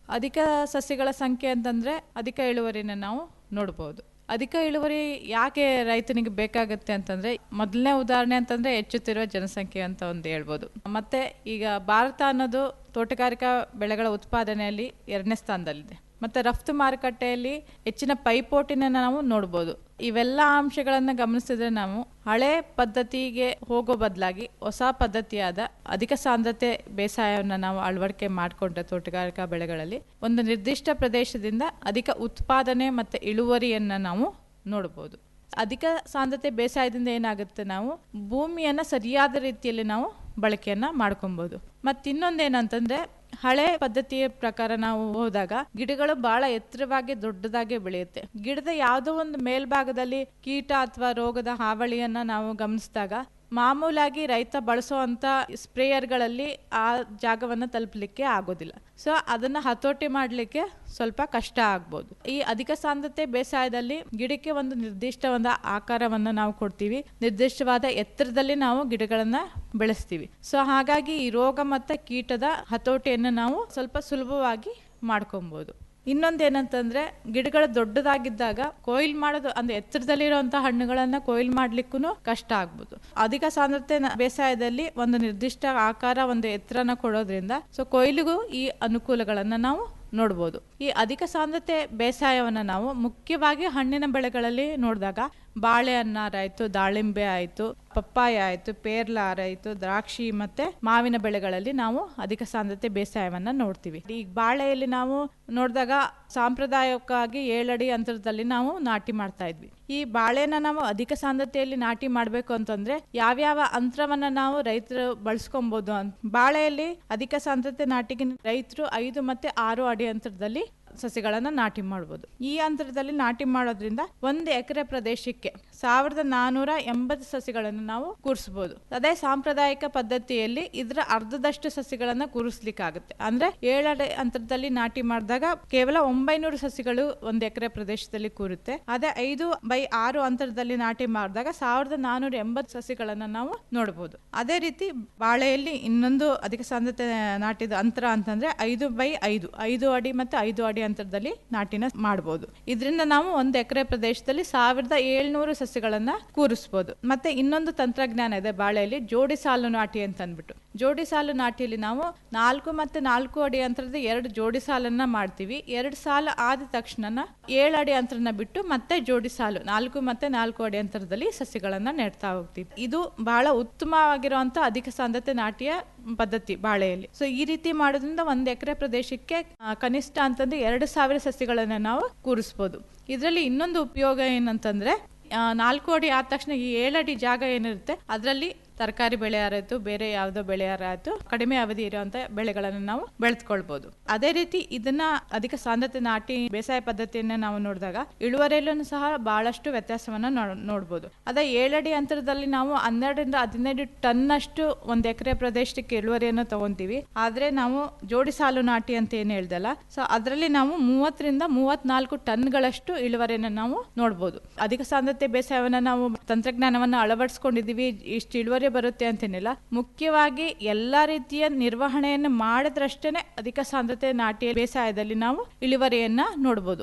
ಅಧಿಕ ಸಸ್ಯಗಳ ಸಂಖ್ಯೆ ಅಂತಂದರೆ ಅಧಿಕ ಇಳುವರಿನ ನಾವು ನೋಡ್ಬೋದು ಅಧಿಕ ಇಳುವರಿ ಯಾಕೆ ರೈತನಿಗೆ ಬೇಕಾಗುತ್ತೆ ಅಂತಂದರೆ ಮೊದಲನೇ ಉದಾಹರಣೆ ಅಂತಂದರೆ ಹೆಚ್ಚುತ್ತಿರುವ ಜನಸಂಖ್ಯೆ ಅಂತ ಒಂದು ಹೇಳ್ಬೋದು ಮತ್ತು ಈಗ ಭಾರತ ಅನ್ನೋದು ತೋಟಗಾರಿಕಾ ಬೆಳೆಗಳ ಉತ್ಪಾದನೆಯಲ್ಲಿ ಎರಡನೇ ಸ್ಥಾನದಲ್ಲಿದೆ ಮತ್ತು ರಫ್ತು ಮಾರುಕಟ್ಟೆಯಲ್ಲಿ ಹೆಚ್ಚಿನ ಪೈಪೋಟಿನ ನಾವು ನೋಡ್ಬೋದು ಇವೆಲ್ಲ ಅಂಶಗಳನ್ನು ಗಮನಿಸಿದ್ರೆ ನಾವು ಹಳೆ ಪದ್ಧತಿಗೆ ಹೋಗೋ ಬದಲಾಗಿ ಹೊಸ ಪದ್ಧತಿಯಾದ ಅಧಿಕ ಸಾಂದ್ರತೆ ಬೇಸಾಯವನ್ನು ನಾವು ಅಳವಡಿಕೆ ಮಾಡಿಕೊಂಡ್ರೆ ತೋಟಗಾರಿಕಾ ಬೆಳೆಗಳಲ್ಲಿ ಒಂದು ನಿರ್ದಿಷ್ಟ ಪ್ರದೇಶದಿಂದ ಅಧಿಕ ಉತ್ಪಾದನೆ ಮತ್ತು ಇಳುವರಿಯನ್ನು ನಾವು ನೋಡ್ಬೋದು ಅಧಿಕ ಸಾಂದ್ರತೆ ಬೇಸಾಯದಿಂದ ಏನಾಗುತ್ತೆ ನಾವು ಭೂಮಿಯನ್ನು ಸರಿಯಾದ ರೀತಿಯಲ್ಲಿ ನಾವು ಬಳಕೆಯನ್ನು ಮಾಡ್ಕೊಬೋದು ಮತ್ತು ಇನ್ನೊಂದೇನಂತಂದರೆ ಹಳೆ ಪದ್ಧತಿಯ ಪ್ರಕಾರ ನಾವು ಹೋದಾಗ ಗಿಡಗಳು ಬಹಳ ಎತ್ತರವಾಗಿ ದೊಡ್ಡದಾಗಿ ಬೆಳೆಯುತ್ತೆ ಗಿಡದ ಯಾವುದೋ ಒಂದು ಮೇಲ್ಭಾಗದಲ್ಲಿ ಕೀಟ ಅಥವಾ ರೋಗದ ಹಾವಳಿಯನ್ನ ನಾವು ಗಮನಿಸಿದಾಗ ಮಾಮೂಲಾಗಿ ರೈತ ಬಳಸುವಂತ ಸ್ಪ್ರೇಯರ್ಗಳಲ್ಲಿ ಆ ಜಾಗವನ್ನು ತಲುಪಲಿಕ್ಕೆ ಆಗೋದಿಲ್ಲ ಸೊ ಅದನ್ನ ಹತೋಟಿ ಮಾಡಲಿಕ್ಕೆ ಸ್ವಲ್ಪ ಕಷ್ಟ ಆಗ್ಬೋದು ಈ ಅಧಿಕ ಸಾಂದ್ರತೆ ಬೇಸಾಯದಲ್ಲಿ ಗಿಡಕ್ಕೆ ಒಂದು ನಿರ್ದಿಷ್ಟ ಒಂದು ಆಕಾರವನ್ನು ನಾವು ಕೊಡ್ತೀವಿ ನಿರ್ದಿಷ್ಟವಾದ ಎತ್ತರದಲ್ಲಿ ನಾವು ಗಿಡಗಳನ್ನ ಬೆಳೆಸ್ತೀವಿ ಸೊ ಹಾಗಾಗಿ ಈ ರೋಗ ಮತ್ತು ಕೀಟದ ಹತೋಟಿಯನ್ನು ನಾವು ಸ್ವಲ್ಪ ಸುಲಭವಾಗಿ ಮಾಡ್ಕೊಬೋದು ಇನ್ನೊಂದೇನಂತಂದ್ರೆ ಗಿಡಗಳು ದೊಡ್ಡದಾಗಿದ್ದಾಗ ಕೊಯ್ಲ್ ಮಾಡೋದು ಅಂದ್ರೆ ಎತ್ತರದಲ್ಲಿರುವಂತ ಹಣ್ಣುಗಳನ್ನ ಕೊಯ್ಲ್ ಮಾಡ್ಲಿಕ್ಕೂ ಕಷ್ಟ ಆಗ್ಬೋದು ಅಧಿಕ ಸಾಂದ್ರತೆ ನ- ಬೇಸಾಯದಲ್ಲಿ ಒಂದು ನಿರ್ದಿಷ್ಟ ಆಕಾರ ಒಂದು ಎತ್ತರನ ಕೊಡೋದ್ರಿಂದ ಸೊ ಕೊಯ್ಲಿಗೂ ಈ ಅನುಕೂಲಗಳನ್ನ ನಾವು ನೋಡ್ಬೋದು ಈ ಅಧಿಕ ಸಾಂದ್ರತೆ ಬೇಸಾಯವನ್ನು ನಾವು ಮುಖ್ಯವಾಗಿ ಹಣ್ಣಿನ ಬೆಳೆಗಳಲ್ಲಿ ನೋಡಿದಾಗ ಬಾಳೆಹಣ್ಣಾರ ಆಯ್ತು ದಾಳಿಂಬೆ ಆಯ್ತು ಪಪ್ಪಾಯ ಆಯ್ತು ಪೇರ್ಲಾರ ಆಯ್ತು ದ್ರಾಕ್ಷಿ ಮತ್ತೆ ಮಾವಿನ ಬೆಳೆಗಳಲ್ಲಿ ನಾವು ಅಧಿಕ ಸಾಂದ್ರತೆ ಬೇಸಾಯವನ್ನ ನೋಡ್ತೀವಿ ಈ ಬಾಳೆಯಲ್ಲಿ ನಾವು ನೋಡಿದಾಗ ಸಾಂಪ್ರದಾಯಿಕವಾಗಿ ಏಳಡಿ ಅಂತರದಲ್ಲಿ ನಾವು ನಾಟಿ ಮಾಡ್ತಾ ಇದ್ವಿ ಈ ಬಾಳೆನ ನಾವು ಅಧಿಕ ಸಾಂದ್ರತೆಯಲ್ಲಿ ನಾಟಿ ಮಾಡಬೇಕು ಅಂತಂದ್ರೆ ಯಾವ್ಯಾವ ಅಂತರವನ್ನ ನಾವು ರೈತರು ಬಳಸ್ಕೊಬಹುದು ಅಂತ ಬಾಳೆಯಲ್ಲಿ ಅಧಿಕ ಸಾಂದ್ರತೆ ನಾಟಿಗೆ ರೈತರು ಐದು ಮತ್ತೆ ಆರು ಅಡಿ ಅಂತರದಲ್ಲಿ ಸಸಿಗಳನ್ನ ನಾಟಿ ಮಾಡ್ಬೋದು ಈ ಅಂತರದಲ್ಲಿ ನಾಟಿ ಮಾಡೋದ್ರಿಂದ ಒಂದು ಎಕರೆ ಪ್ರದೇಶಕ್ಕೆ ಸಾವಿರದ ನಾನೂರ ಎಂಬತ್ತು ಸಸಿಗಳನ್ನು ನಾವು ಕೂರಿಸಬಹುದು ಅದೇ ಸಾಂಪ್ರದಾಯಿಕ ಪದ್ಧತಿಯಲ್ಲಿ ಇದರ ಅರ್ಧದಷ್ಟು ಸಸಿಗಳನ್ನ ಕೂರಿಸ್ಲಿಕ್ಕಾಗುತ್ತೆ ಅಂದ್ರೆ ಏಳಡೆ ಅಂತರದಲ್ಲಿ ನಾಟಿ ಮಾಡಿದಾಗ ಕೇವಲ ಒಂಬೈನೂರು ಸಸಿಗಳು ಒಂದು ಎಕರೆ ಪ್ರದೇಶದಲ್ಲಿ ಕೂರುತ್ತೆ ಅದೇ ಐದು ಬೈ ಆರು ಅಂತರದಲ್ಲಿ ನಾಟಿ ಮಾಡಿದಾಗ ಸಾವಿರದ ನಾನೂರ ಎಂಬತ್ತು ಸಸಿಗಳನ್ನ ನಾವು ನೋಡಬಹುದು ಅದೇ ರೀತಿ ಬಾಳೆಯಲ್ಲಿ ಇನ್ನೊಂದು ಅಧಿಕ ಸಾಂದ್ರತೆ ನಾಟಿದ ಅಂತರ ಅಂತಂದ್ರೆ ಐದು ಬೈ ಐದು ಐದು ಅಡಿ ಮತ್ತೆ ಐದು ಅಡಿ ಅಂತರದಲ್ಲಿ ನಾಟಿನ ಮಾಡಬಹುದು ಇದರಿಂದ ನಾವು ಒಂದು ಎಕರೆ ಪ್ರದೇಶದಲ್ಲಿ ಸಾವಿರದ ಏಳ್ನೂರು ಸಸಿಗಳನ್ನ ಕೂರಿಸಬಹುದು ಮತ್ತೆ ಇನ್ನೊಂದು ತಂತ್ರಜ್ಞಾನ ಇದೆ ಬಾಳೆಯಲ್ಲಿ ಜೋಡಿ ಸಾಲು ನಾಟಿ ಅಂತ ಅಂದ್ಬಿಟ್ಟು ಜೋಡಿ ಸಾಲು ನಾಟಿಯಲ್ಲಿ ನಾವು ನಾಲ್ಕು ಮತ್ತೆ ನಾಲ್ಕು ಅಡಿ ಅಂತರದ ಎರಡು ಜೋಡಿ ಸಾಲನ್ನ ಮಾಡ್ತೀವಿ ಎರಡು ಸಾಲು ಆದ ತಕ್ಷಣ ಏಳು ಅಡಿ ಅಂತರನ ಬಿಟ್ಟು ಮತ್ತೆ ಜೋಡಿ ಸಾಲು ನಾಲ್ಕು ಮತ್ತೆ ನಾಲ್ಕು ಅಡಿ ಅಂತರದಲ್ಲಿ ಸಸಿಗಳನ್ನ ನೆಡ್ತಾ ಹೋಗ್ತೀವಿ ಇದು ಬಹಳ ಉತ್ತಮವಾಗಿರುವಂತ ಅಧಿಕ ಸಾಂದ್ರತೆ ನಾಟಿಯ ಪದ್ಧತಿ ಬಾಳೆಯಲ್ಲಿ ಸೊ ಈ ರೀತಿ ಮಾಡೋದ್ರಿಂದ ಒಂದು ಎಕರೆ ಪ್ರದೇಶಕ್ಕೆ ಆ, ಕನಿಷ್ಠ ಅಂತಂದ್ರೆ ಎರಡು ಸಾವಿರ ಸಸಿಗಳನ್ನ ನಾವು ಕೂರಿಸ್ಬೋದು ಇದರಲ್ಲಿ ಇನ್ನೊಂದು ಉಪಯೋಗ ಏನಂತಂದ್ರೆ ಆ, ನಾಲ್ಕು ಅಡಿ ಆದ ತಕ್ಷಣ ಈ ಏಳಡಿ ಜಾಗ ಏನಿರುತ್ತೆ ಅದರಲ್ಲಿ ತರಕಾರಿ ಬೆಳೆ ಯಾರಾಯ್ತು ಬೇರೆ ಯಾವುದೋ ಬೆಳೆ ಯಾರಾಯ್ತು ಕಡಿಮೆ ಅವಧಿ ಇರುವಂತ ಬೆಳೆಗಳನ್ನು ನಾವು ಬೆಳೆದುಕೊಳ್ಬಹುದು ಅದೇ ರೀತಿ ಇದನ್ನ ಅಧಿಕ ಸಾಂದ್ರತೆ ನಾಟಿ ಬೇಸಾಯ ಪದ್ಧತಿಯನ್ನ ನಾವು ನೋಡಿದಾಗ ಇಳುವರಿಯಲ್ಲೂ ಸಹ ಬಹಳಷ್ಟು ವ್ಯತ್ಯಾಸವನ್ನ ನೋ- ನೋಡ್ಬೋದು ಅದೇ ಏಳಡಿ ಅಂತರದಲ್ಲಿ ನಾವು ಹನ್ನೆರಡರಿಂದ ಹದಿನೈದು ಟನ್ ಅಷ್ಟು ಒಂದ್ ಎಕರೆ ಪ್ರದೇಶಕ್ಕೆ ಇಳುವರಿಯನ್ನು ತಗೊಂತೀವಿ ಆದ್ರೆ ನಾವು ಜೋಡಿ ಸಾಲು ನಾಟಿ ಅಂತ ಏನ್ ಹೇಳ್ದಲ್ಲ ಸೊ ಅದರಲ್ಲಿ ನಾವು ಮೂವತ್ತರಿಂದ ಮೂವತ್ನಾಲ್ಕು ಟನ್ಗಳಷ್ಟು ಇಳುವರಿಯನ್ನು ನಾವು ನೋಡ್ಬೋದು ಅಧಿಕ ಸಾಂದ್ರತೆ ಬೇಸಾಯವನ್ನ ನಾವು ತಂತ್ರಜ್ಞಾನವನ್ನ ಅಳವಡಿಸ್ಕೊಂಡಿದೀವಿ ಇಷ್ಟು ಇಳುವರಿ ಬರುತ್ತೆ ಅಂತೇನಿಲ್ಲ ಮುಖ್ಯವಾಗಿ ಎಲ್ಲಾ ರೀತಿಯ ನಿರ್ವಹಣೆಯನ್ನು ಮಾಡಿದ್ರಷ್ಟೇನೆ ಅಧಿಕ ಸಾಂದ್ರತೆ ನಾಟಿ ಬೇಸಾಯದಲ್ಲಿ ನಾವು ಇಳುವರಿಯನ್ನ ನೋಡ್ಬೋದು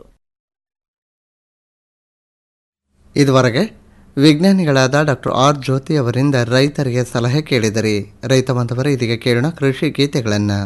ಇದುವರೆಗೆ ವಿಜ್ಞಾನಿಗಳಾದ ಡಾಕ್ಟರ್ ಆರ್ ಜ್ಯೋತಿ ಅವರಿಂದ ರೈತರಿಗೆ ಸಲಹೆ ಕೇಳಿದರಿ ರೈತ ಬಾಂಧವರ ಇದೀಗ ಕೇಳೋಣ ಕೃಷಿ ಗೀತೆಗಳನ್ನು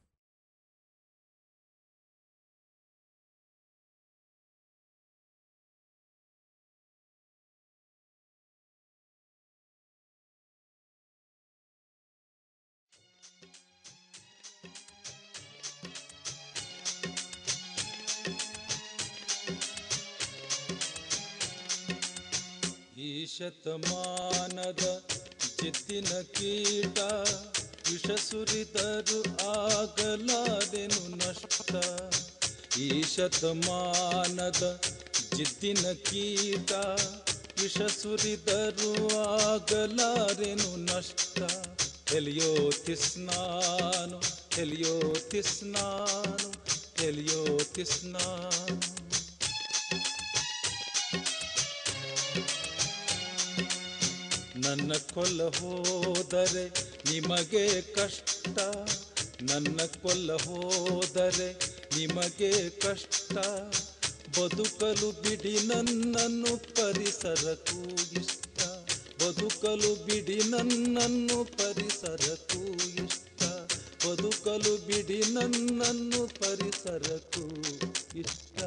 ಈ ಶತಮಾನದ ಜಿದ್ದಿನ ಕೀಟ ವಿಷ ಸುರಿದರು ಆಗಲಾದೆನು ನಷ್ಟ ಈ ಶತಮಾನದ ಜಿದ್ದಿನ ಕೀಟ ವಿಷ ಸುರಿದರು ಆಗಲಾರೆನು ನಷ್ಟ ಎಲಿಯೋ ತಿಸ್ನಾನು ಎಲಿಯೋ ತಿಸ್ನಾನು ಎಲಿಯೋ ತಿಸ್ನಾನು ನನ್ನ ಕೊಲ್ಲ ಹೋದರೆ ನಿಮಗೆ ಕಷ್ಟ ನನ್ನ ಕೊಲ್ಲ ಹೋದರೆ ನಿಮಗೆ ಕಷ್ಟ ಬದುಕಲು ಬಿಡಿ ನನ್ನನ್ನು ಪರಿಸರಕ್ಕೂ ಇಷ್ಟ ಬದುಕಲು ಬಿಡಿ ನನ್ನನ್ನು ಪರಿಸರಕ್ಕೂ ಇಷ್ಟ ಬದುಕಲು ಬಿಡಿ ನನ್ನನ್ನು ಪರಿಸರಕ್ಕೂ ಇಷ್ಟ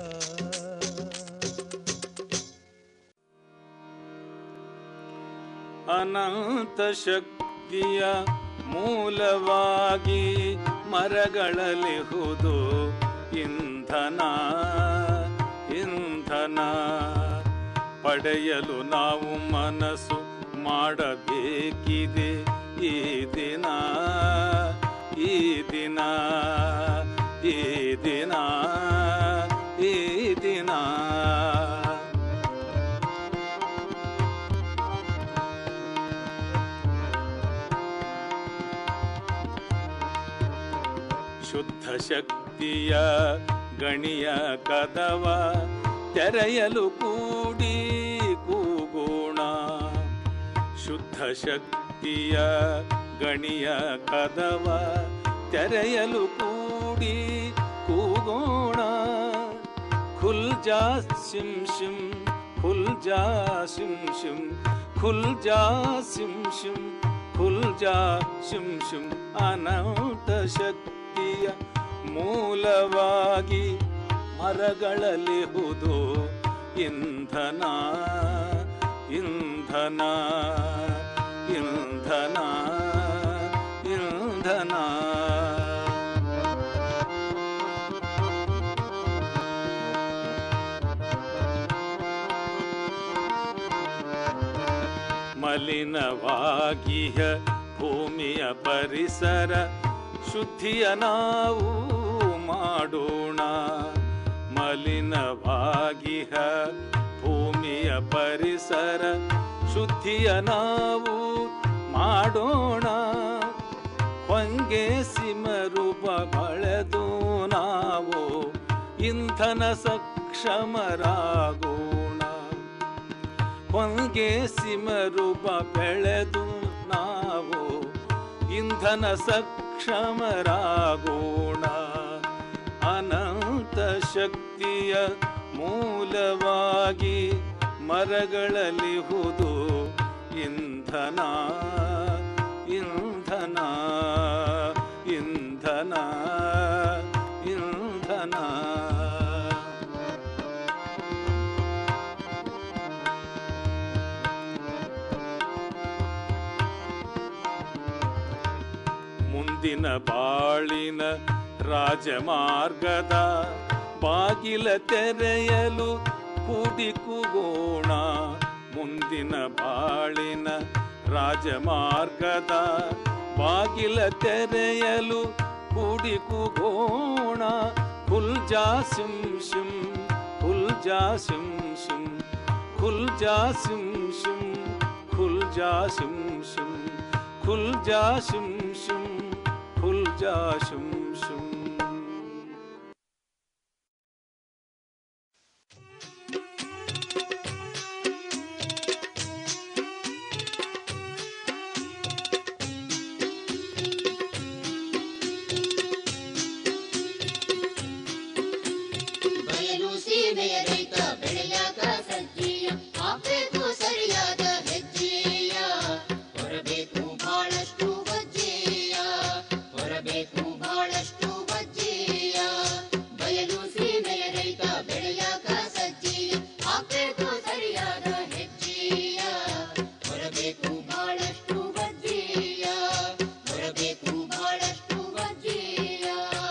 ಅನಂತ ಶಕ್ತಿಯ ಮೂಲವಾಗಿ ಮರಗಳಲಿಹುದು ಇಂಧನ ಇಂಧನ ಪಡೆಯಲು ನಾವು ಮನಸ್ಸು ಮಾಡಬೇಕಿದೆ ಈ ದಿನ ಈ ದಿನ ಈ ದಿನ ಈ ದಿನ ಶುದ್ಧ ಶಕ್ತಿಯ ಗಣಿಯ ಕದವ ತೆರೆಯಲು ಕೂಡಿ ಕೂಗೋಣ ಶುದ್ಧ ಶಕ್ತಿಯ ಗಣಿಯ ಕದವ ತೆರೆಯಲು ಕೂಡಿ ಕೂಗೋಣ ಖುಲ್ ಜಾ ಸಿಂ ಶಿಂ ಖುಲ್ ಜಾ ಸಿಂ ಶಿಂ ಖುಲ್ ಜಾ ಸಿಂ ಶಿಂ ಖುಲ್ ಜಾ ಶಿಂ ಶಿಂ ಅನಂತ ಶಕ್ತಿಯ ಮೂಲವಾಗಿ ಮರಗಳಲಿಹುದು ಇಂಧನ ಇಂಧನ ಇಂಧನ ಇಂಧನ ಮಲಿನವಾಗಿಹ ಭೂಮಿಯ ಪರಿಸರ ಶುದ್ಧಿಯ ನಾವು ಮಾಡೋಣ ಮಲಿನವಾಗಿಹ ಭೂಮಿಯ ಪರಿಸರ ಶುದ್ಧಿಯ ನಾವು ಮಾಡೋಣ ಹೊಂಗೆ ಸಿಮರೂಪ ಬಳೆದು ನಾವು ಇಂಧನ ಸಕ್ಷಮರಾಗೋಣ ಹೊಂಗೆ ಸಿಮರೂಪ ಬೆಳೆದು ನಾವು ಇಂಧನ ಸಕ್ಷಮರಾಗೋಣ ಅನಂತ ಶಕ್ತಿಯ ಮೂಲವಾಗಿ ಮರಗಳಲಿಹುದು ಇಂಧನ ಇಂಧನ ಇಂಧನ ಇಂಧನ ಮುಂದಿನ ಬಾಳಿನ ರಾಜಮಾರ್ಗದ ಬಾಗಿಲ ತೆರೆಯಲು ಕೂಡಿ ಕೂಗೋಣ ಮುಂದಿನ ಬಾಳಿನ ರಾಜಮಾರ್ಗದ ಬಾಗಿಲ ತೆರೆಯಲು ಕೂಡಿ ಕೂಗೋಣ ಖುಲ್ ಜಾ ಸಿಂ ಶಿಂ ಖುಲ್ ಜಾ ಸಿಂ ಶಿಂ ಖುಲ್ ಜಾ ಸಿಂ ಶಿಂ ಖುಲ್ ಜಾ ಸಿಂ ಶಿಂ ಖುಲ್ ಜಾ ಶಿಂ ಶಿಂ ಖುಲ್ ಜಾ ಶಿಂ ಶಿಂ ಬಯಲು ಸೀಮೆಯ ರೈತ ಬೆಳೆಯಾಕ ಸಜ್ಜೀಯ ಹಾಕ್ಬೇಕು ಸರಿಯಾದ ಹೆಜ್ಜೆಯ ಹೊರಬೇಕು ಬಹಳಷ್ಟು ಬಜ್ಜೆಯ ಹೊರಬೇಕು ಬಹಳಷ್ಟು ಬಜ್ಜೆಯ ಬಯಲು ಸೀಮೆಯ ರೈತ ಬೆಳೆಯಾಕ ಸಜ್ಜೀಯ ಹಾಕ್ಬೇಕು ಸರಿಯಾದ ಹೆಜ್ಜೆಯ ಹೊರಬೇಕು ಬಹಳಷ್ಟು ಬಜ್ಜೆಯ ಹೊರಬೇಕು ಬಹಳಷ್ಟು ಬಜ್ಜೆಯ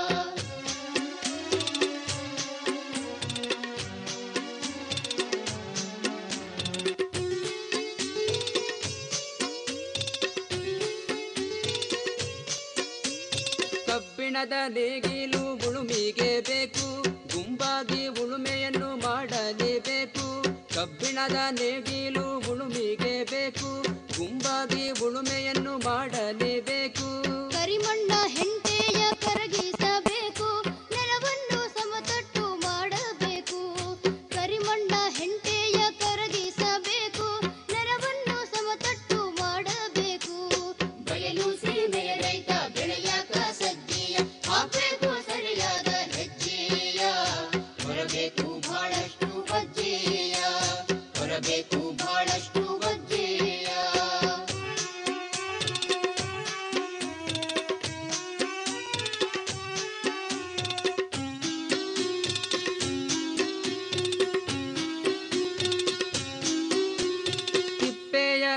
ಕಬ್ಬಿಣದ ನೇಗಿಲು ಉಳುಮಿಗೆ ಬೇಕು ಗುಂಪಾಗಿ ಉಳುಮೆಯನ್ನು ಮಾಡಲೇಬೇಕು ಕಬ್ಬಿಣದ ನೇಗಿಲು ಉಳುಮಿಗೆ ಬೇಕು ಗುಂಪಾಗಿ ಉಳುಮೆಯನ್ನು ಮಾಡಲೇಬೇಕು ಕರಿಮಣ್ಣ ಹೆಂಟೆಯ ಕರಗಿಸಬೇಕು ನೆಲವನ್ನು ಸಮತಟ್ಟು ಮಾಡಬೇಕು ಕರಿಮಣ್ಣ ಹೆಂಟೆಯ ಕರಗಿಸಬೇಕು ನೆಲವನ್ನು ಸಮತಟ್ಟು ಮಾಡಬೇಕು ಬಯಲು ಸೀಮೆಯ ರೈತ ಬೆಳೆಯಾಕ ಸಜ್ಜೆಯ ಹಾಕಬೇಕು ಸರಿಯಾದ ಹೆಜ್ಜೆಯ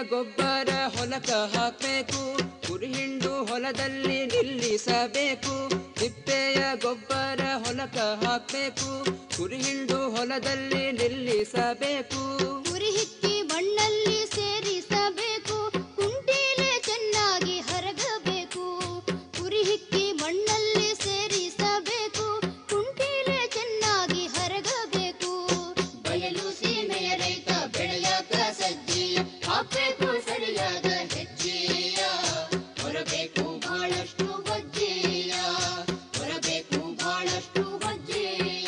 ಗೊಬ್ಬರ ಹೊಲಕ ಹಾಕಬೇಕು ಕುರಿಹಿಂಡು ಹೊಲದಲ್ಲಿ ನಿಲ್ಲಿಸಬೇಕು ತಿಪ್ಪೆಯ ಗೊಬ್ಬರ ಹೊಲಕ ಹಾಕಬೇಕು ಕುರಿಹಿಂಡು ಹೊಲದಲ್ಲಿ ನಿಲ್ಲಿಸಬೇಕು ಉರಿ ಹಿಕ್ಕಿ ಮಣ್ಣಲ್ಲಿ ಸೇರಿಸಬೇಕು ಕುಂಟೀಲೆ ಚೆನ್ನಾಗಿ ಹರಗಬೇಕು ಉರಿ ಹಿಕ್ಕಿ ಮಣ್ಣಲ್ಲಿ ಸೇರಿಸಬೇಕು ಕುಂಟೀಲೆ ಚೆನ್ನಾಗಿ ಹರಗಬೇಕು ಬಯಲು ಸೀಮೆಯ ರೈತ ಬೆಳೆಯಾಕ ಸಜ್ಜಿಯ ಹಾಕಬೇಕು ಸರಿಯಾದ ಹೆಜ್ಜೆಯ ಹೊರಬೇಕು ಬಹಳಷ್ಟು ಬಜ್ಜೆಯ ಹೊರಬೇಕು ಬಹಳಷ್ಟು ಬಜ್ಜೆಯ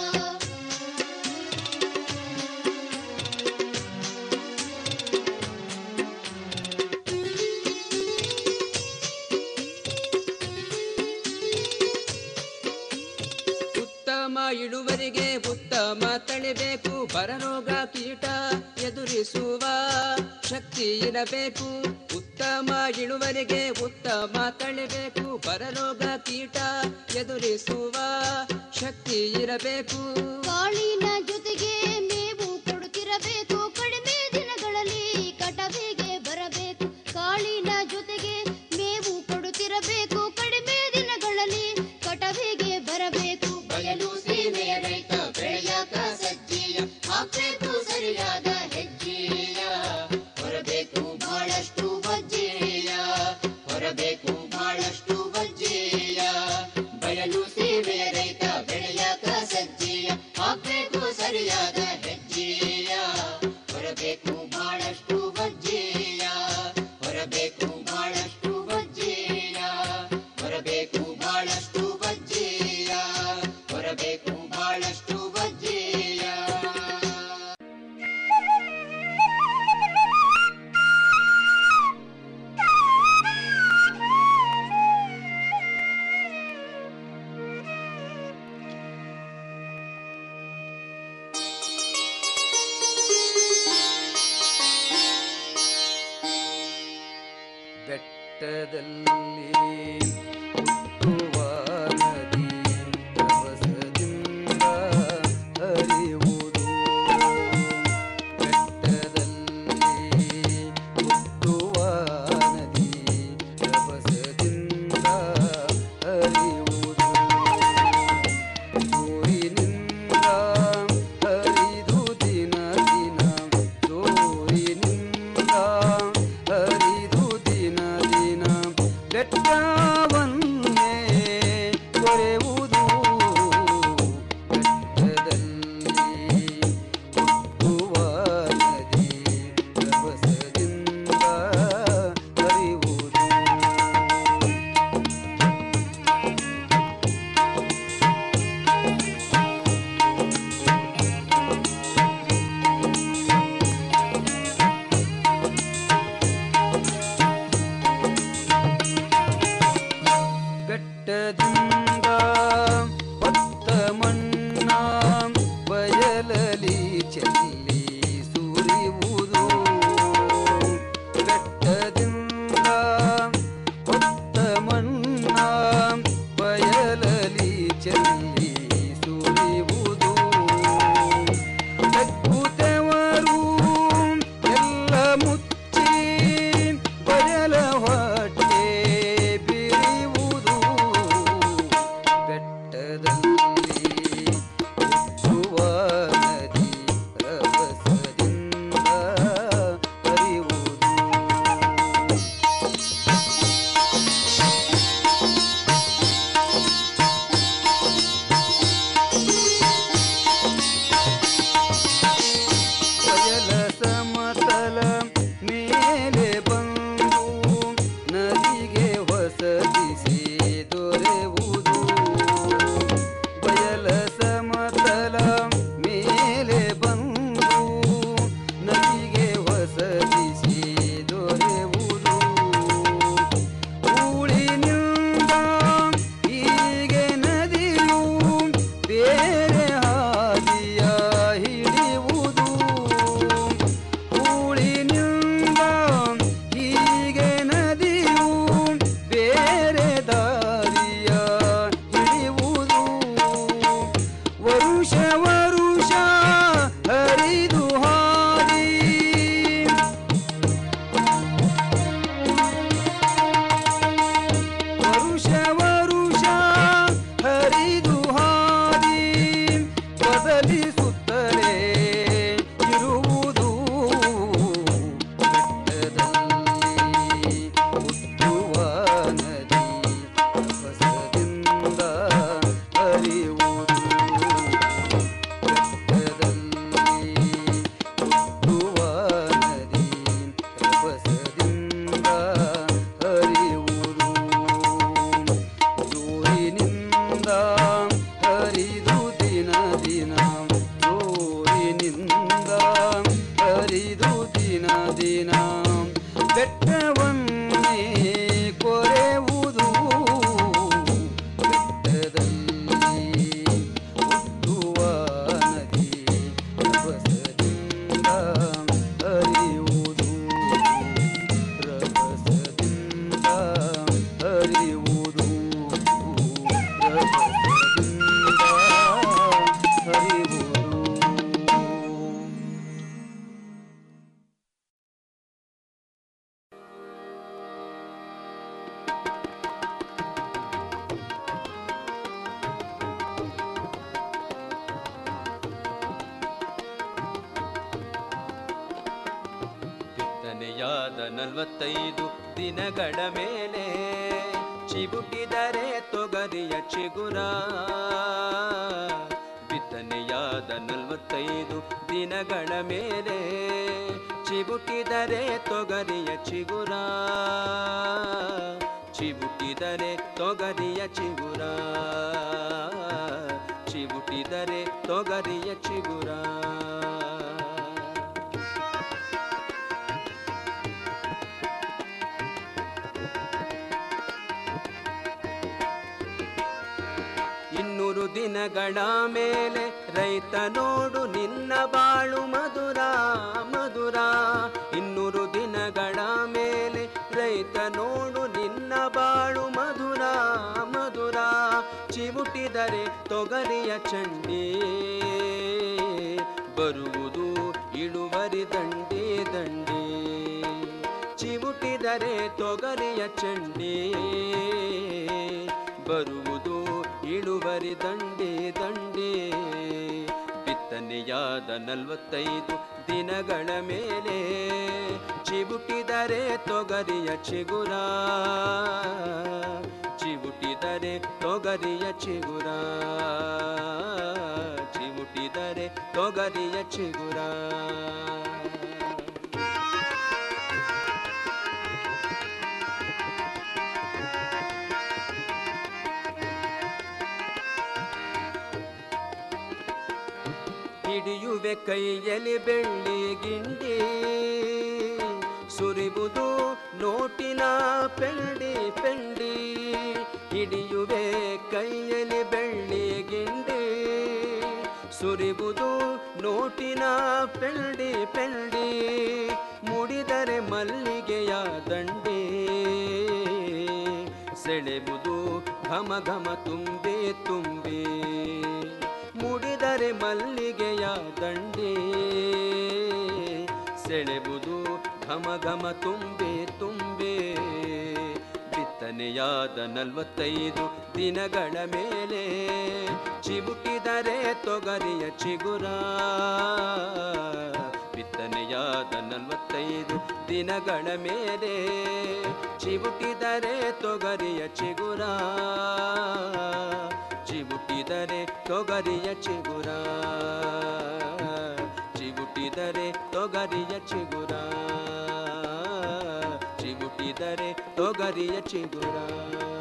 ಉತ್ತಮ ಇಳುವರಿಗೆ ಉತ್ತಮ ತಳಿಬೇಕು ಬರರೋಗ ಕೀಟ ಎದುರಿಸುವ ಶಕ್ತಿ ಇರಬೇಕು ಉತ್ತಮ ಇಳುವರಿಗೆ ಉತ್ತಮ ತಳಿಬೇಕು ಬರರೋಗ ಕೀಟ ಎದುರಿಸುವ ಶಕ್ತಿ ಇರಬೇಕು ಕಾಳಿನ ಜೊತೆಗೆ ಮೇವು ಕೊಡುತ್ತಿರಬೇಕು ಕಡಿಮೆ ದಿನಗಳಲ್ಲಿ ಕಟವಿಗೆ ಬರಬೇಕು ಕಾಳಿನ ಜೊತೆಗೆ ಮೇವು ಕೊಡುತ್ತಿರಬೇಕು ಕಡಿಮೆ ದಿನಗಳಲ್ಲಿ ಕಟವಿಗೆ ಬರಬೇಕು ಬಯಲು ಸೀಮೆಯ ರೈತ ಬೆಳೆಯಾಕ ಸಜ್ಜಿಯ ಹಾಕಬೇಕು ಸರಿಯಾದ ಹೆಜ್ಜೆಯ ಹೊರಬೇಕು ಬಹಳಷ್ಟು ಬಜ್ಜೆಯ ಹೊರಬೇಕು ಬಹಳಷ್ಟು ಬಜ್ಜೆಯ ಬಯಲು ಸೀಮೆಯ ರೈತ ಬೆಳೆಯಾಕ ಸಜ್ಜಿಯ ಹಾಕಬೇಕು ಸರಿಯಾದ ಹೆಜ್ಜೆಯ ಹೊರಬೇಕು ಬಹಳಷ್ಟು ಬಜ್ಜೆಯ ಹೊರಬೇಕು ಬಹಳಷ್ಟು ಬಜ್ಜೆಯ ಹೊರಬೇಕು ಬಹಳಷ್ಟು ಬಜ್ಜೆಯ ಹೊರಬೇಕು ಬಹಳಷ್ಟು ಬಜ್ಜೆಯ ಬೆಟ್ಟದಲ್ಲಿ ಹುಟ್ಟುವ ನದಿ ರಭಸದಿಂದ ಹರಿಯುವುದು ಬೆಟ್ಟದಲ್ಲಿ ಹುಟ್ಟುವ ನದಿ ರಭಸದಿಂದ ಹರಿಯುವುದು ಜೋರಿನಿಂದ ಹರಿದು ದಿನ ದಿನ ಜೋರಿನಿಂದ ಹರಿದು ದಿನ ದಿನ ಬೆಟ್ಟವನ್ನೇ ದಿನ ದಿನ ಬೆಟ್ಟವನ್ನೇ ಕೊರೆಯುವುದು ಬೆಟ್ಟದಲ್ಲಿ ಹುಟ್ಟುವ ನದಿ ರಭಸದಿಂದ ಹರಿಯುವುದು ರಭಸದಿಂದ ಹರಿಯುವುದು ರಭಸದಿಂದ ಹರಿಯುವುದು ಬಿತ್ತನೆಯಾದ ನಲವತ್ತೈದು ದಿನಗಳ ಮೇಲೆ ಚಿಬುಟಿದರೆ ತೊಗರಿಯ ಚಿಗುರ ಬಿತ್ತನೆಯಾದ ನಲವತ್ತೈದು ದಿನಗಳ ಮೇಲೆ ಚಿಬುಟಿದರೆ ತೊಗರಿಯ ಚಿಗುರ ಚಿಬುಟಿದರೆ ತೊಗರಿಯ ಚಿಗುರ ಚಿಬುಟಿದರೆ ತೊಗರಿಯ ಚಿಗುರ ಇನ್ನೂರು ದಿನಗಳ ಮೇಲೆ ರೈತ ನೋಡು ನಿನ್ನ ಬಾಳು ಮಧುರ ಮಧುರ ಇನ್ನೂರು ದಿನಗಳ ಮೇಲೆ ರೈತ ನೋಡು ನಿನ್ನ ಬಾಳು ಮಧುರ ಮಧುರ ಚಿವುಟಿದರೆ ತೊಗರಿಯ ಚಂಡಿ ಬರುವುದು ಇಳುವರಿ ದಂಡಿ ದಂಡಿ ಚಿವುಟಿದರೆ ತೊಗರಿಯ ಚಂಡಿ ಬರುವುದು ಇಳುವರಿ ದಂಡಿ ದಂಡಿ ಬಿತ್ತನೆಯಾದ ನಲವತ್ತೈದು ದಿನಗಳ ಮೇಲೆ ಚಿಬುಟಿದರೆ ತೊಗರಿಯ ಚಿಗುರ ಚಿಬುಟಿದರೆ ತೊಗರಿಯ ಚಿಗುರ ಚಿಬುಟಿದರೆ ತೊಗರಿಯ ಚಿಗುರ ಹಿಡಿಯುವೆ ಕೈಯಲ್ಲಿ ಬೆಳ್ಳಿ ಗಿಂಡಿ ಸುರಿಬುದು ನೋಟಿನ ಪೆಂಡಿ ಪೆಂಡಿ ಹಿಡಿಯುವೆ ಕೈಯಲ್ಲಿ ಬೆಳ್ಳಿ ಗಿಂಡಿ ಸುರಿಬುದು ನೋಟಿನ ಪೆಂಡಿ ಪೆಂಡಿ ಮುಡಿದರೆ ಮಲ್ಲಿಗೆಯ ದಂಡಿ ಸೆಳೆಬುದು ಘಮ ಘಮ ತುಂಬಿ ತುಂಬಿ ಮುಡಿದರೆ ಮಲ್ಲಿಗೆಯ ದಂಡಿ ಸೆಳೆಬುದು ಘಮ ಘಮ ತುಂಬೆ ತುಂಬೆ ಬಿತ್ತನೆಯಾದ ನಲವತ್ತೈದು ದಿನಗಳ ಮೇಲೆ ಚಿಬುಕಿದರೆ ತೊಗರಿಯ ಚಿಗುರ ಬಿತ್ತನೆಯಾದ ನಲವತ್ತೈದು ದಿನಗಳ ಮೇಲೆ ಚಿಬುಟಿದರೆ ತೊಗರಿಯ ಚಿಗುರ ಚಿಬುಟಿದರೆ ತೊಗರಿಯ ಚಿಗುರ ಚಿಬುಟಿದರೆ ತೊಗರಿಯ ಚಿಗುರ ಚಿಬುಟಿದರೆ ತೊಗರಿಯ ಚಿಗುರ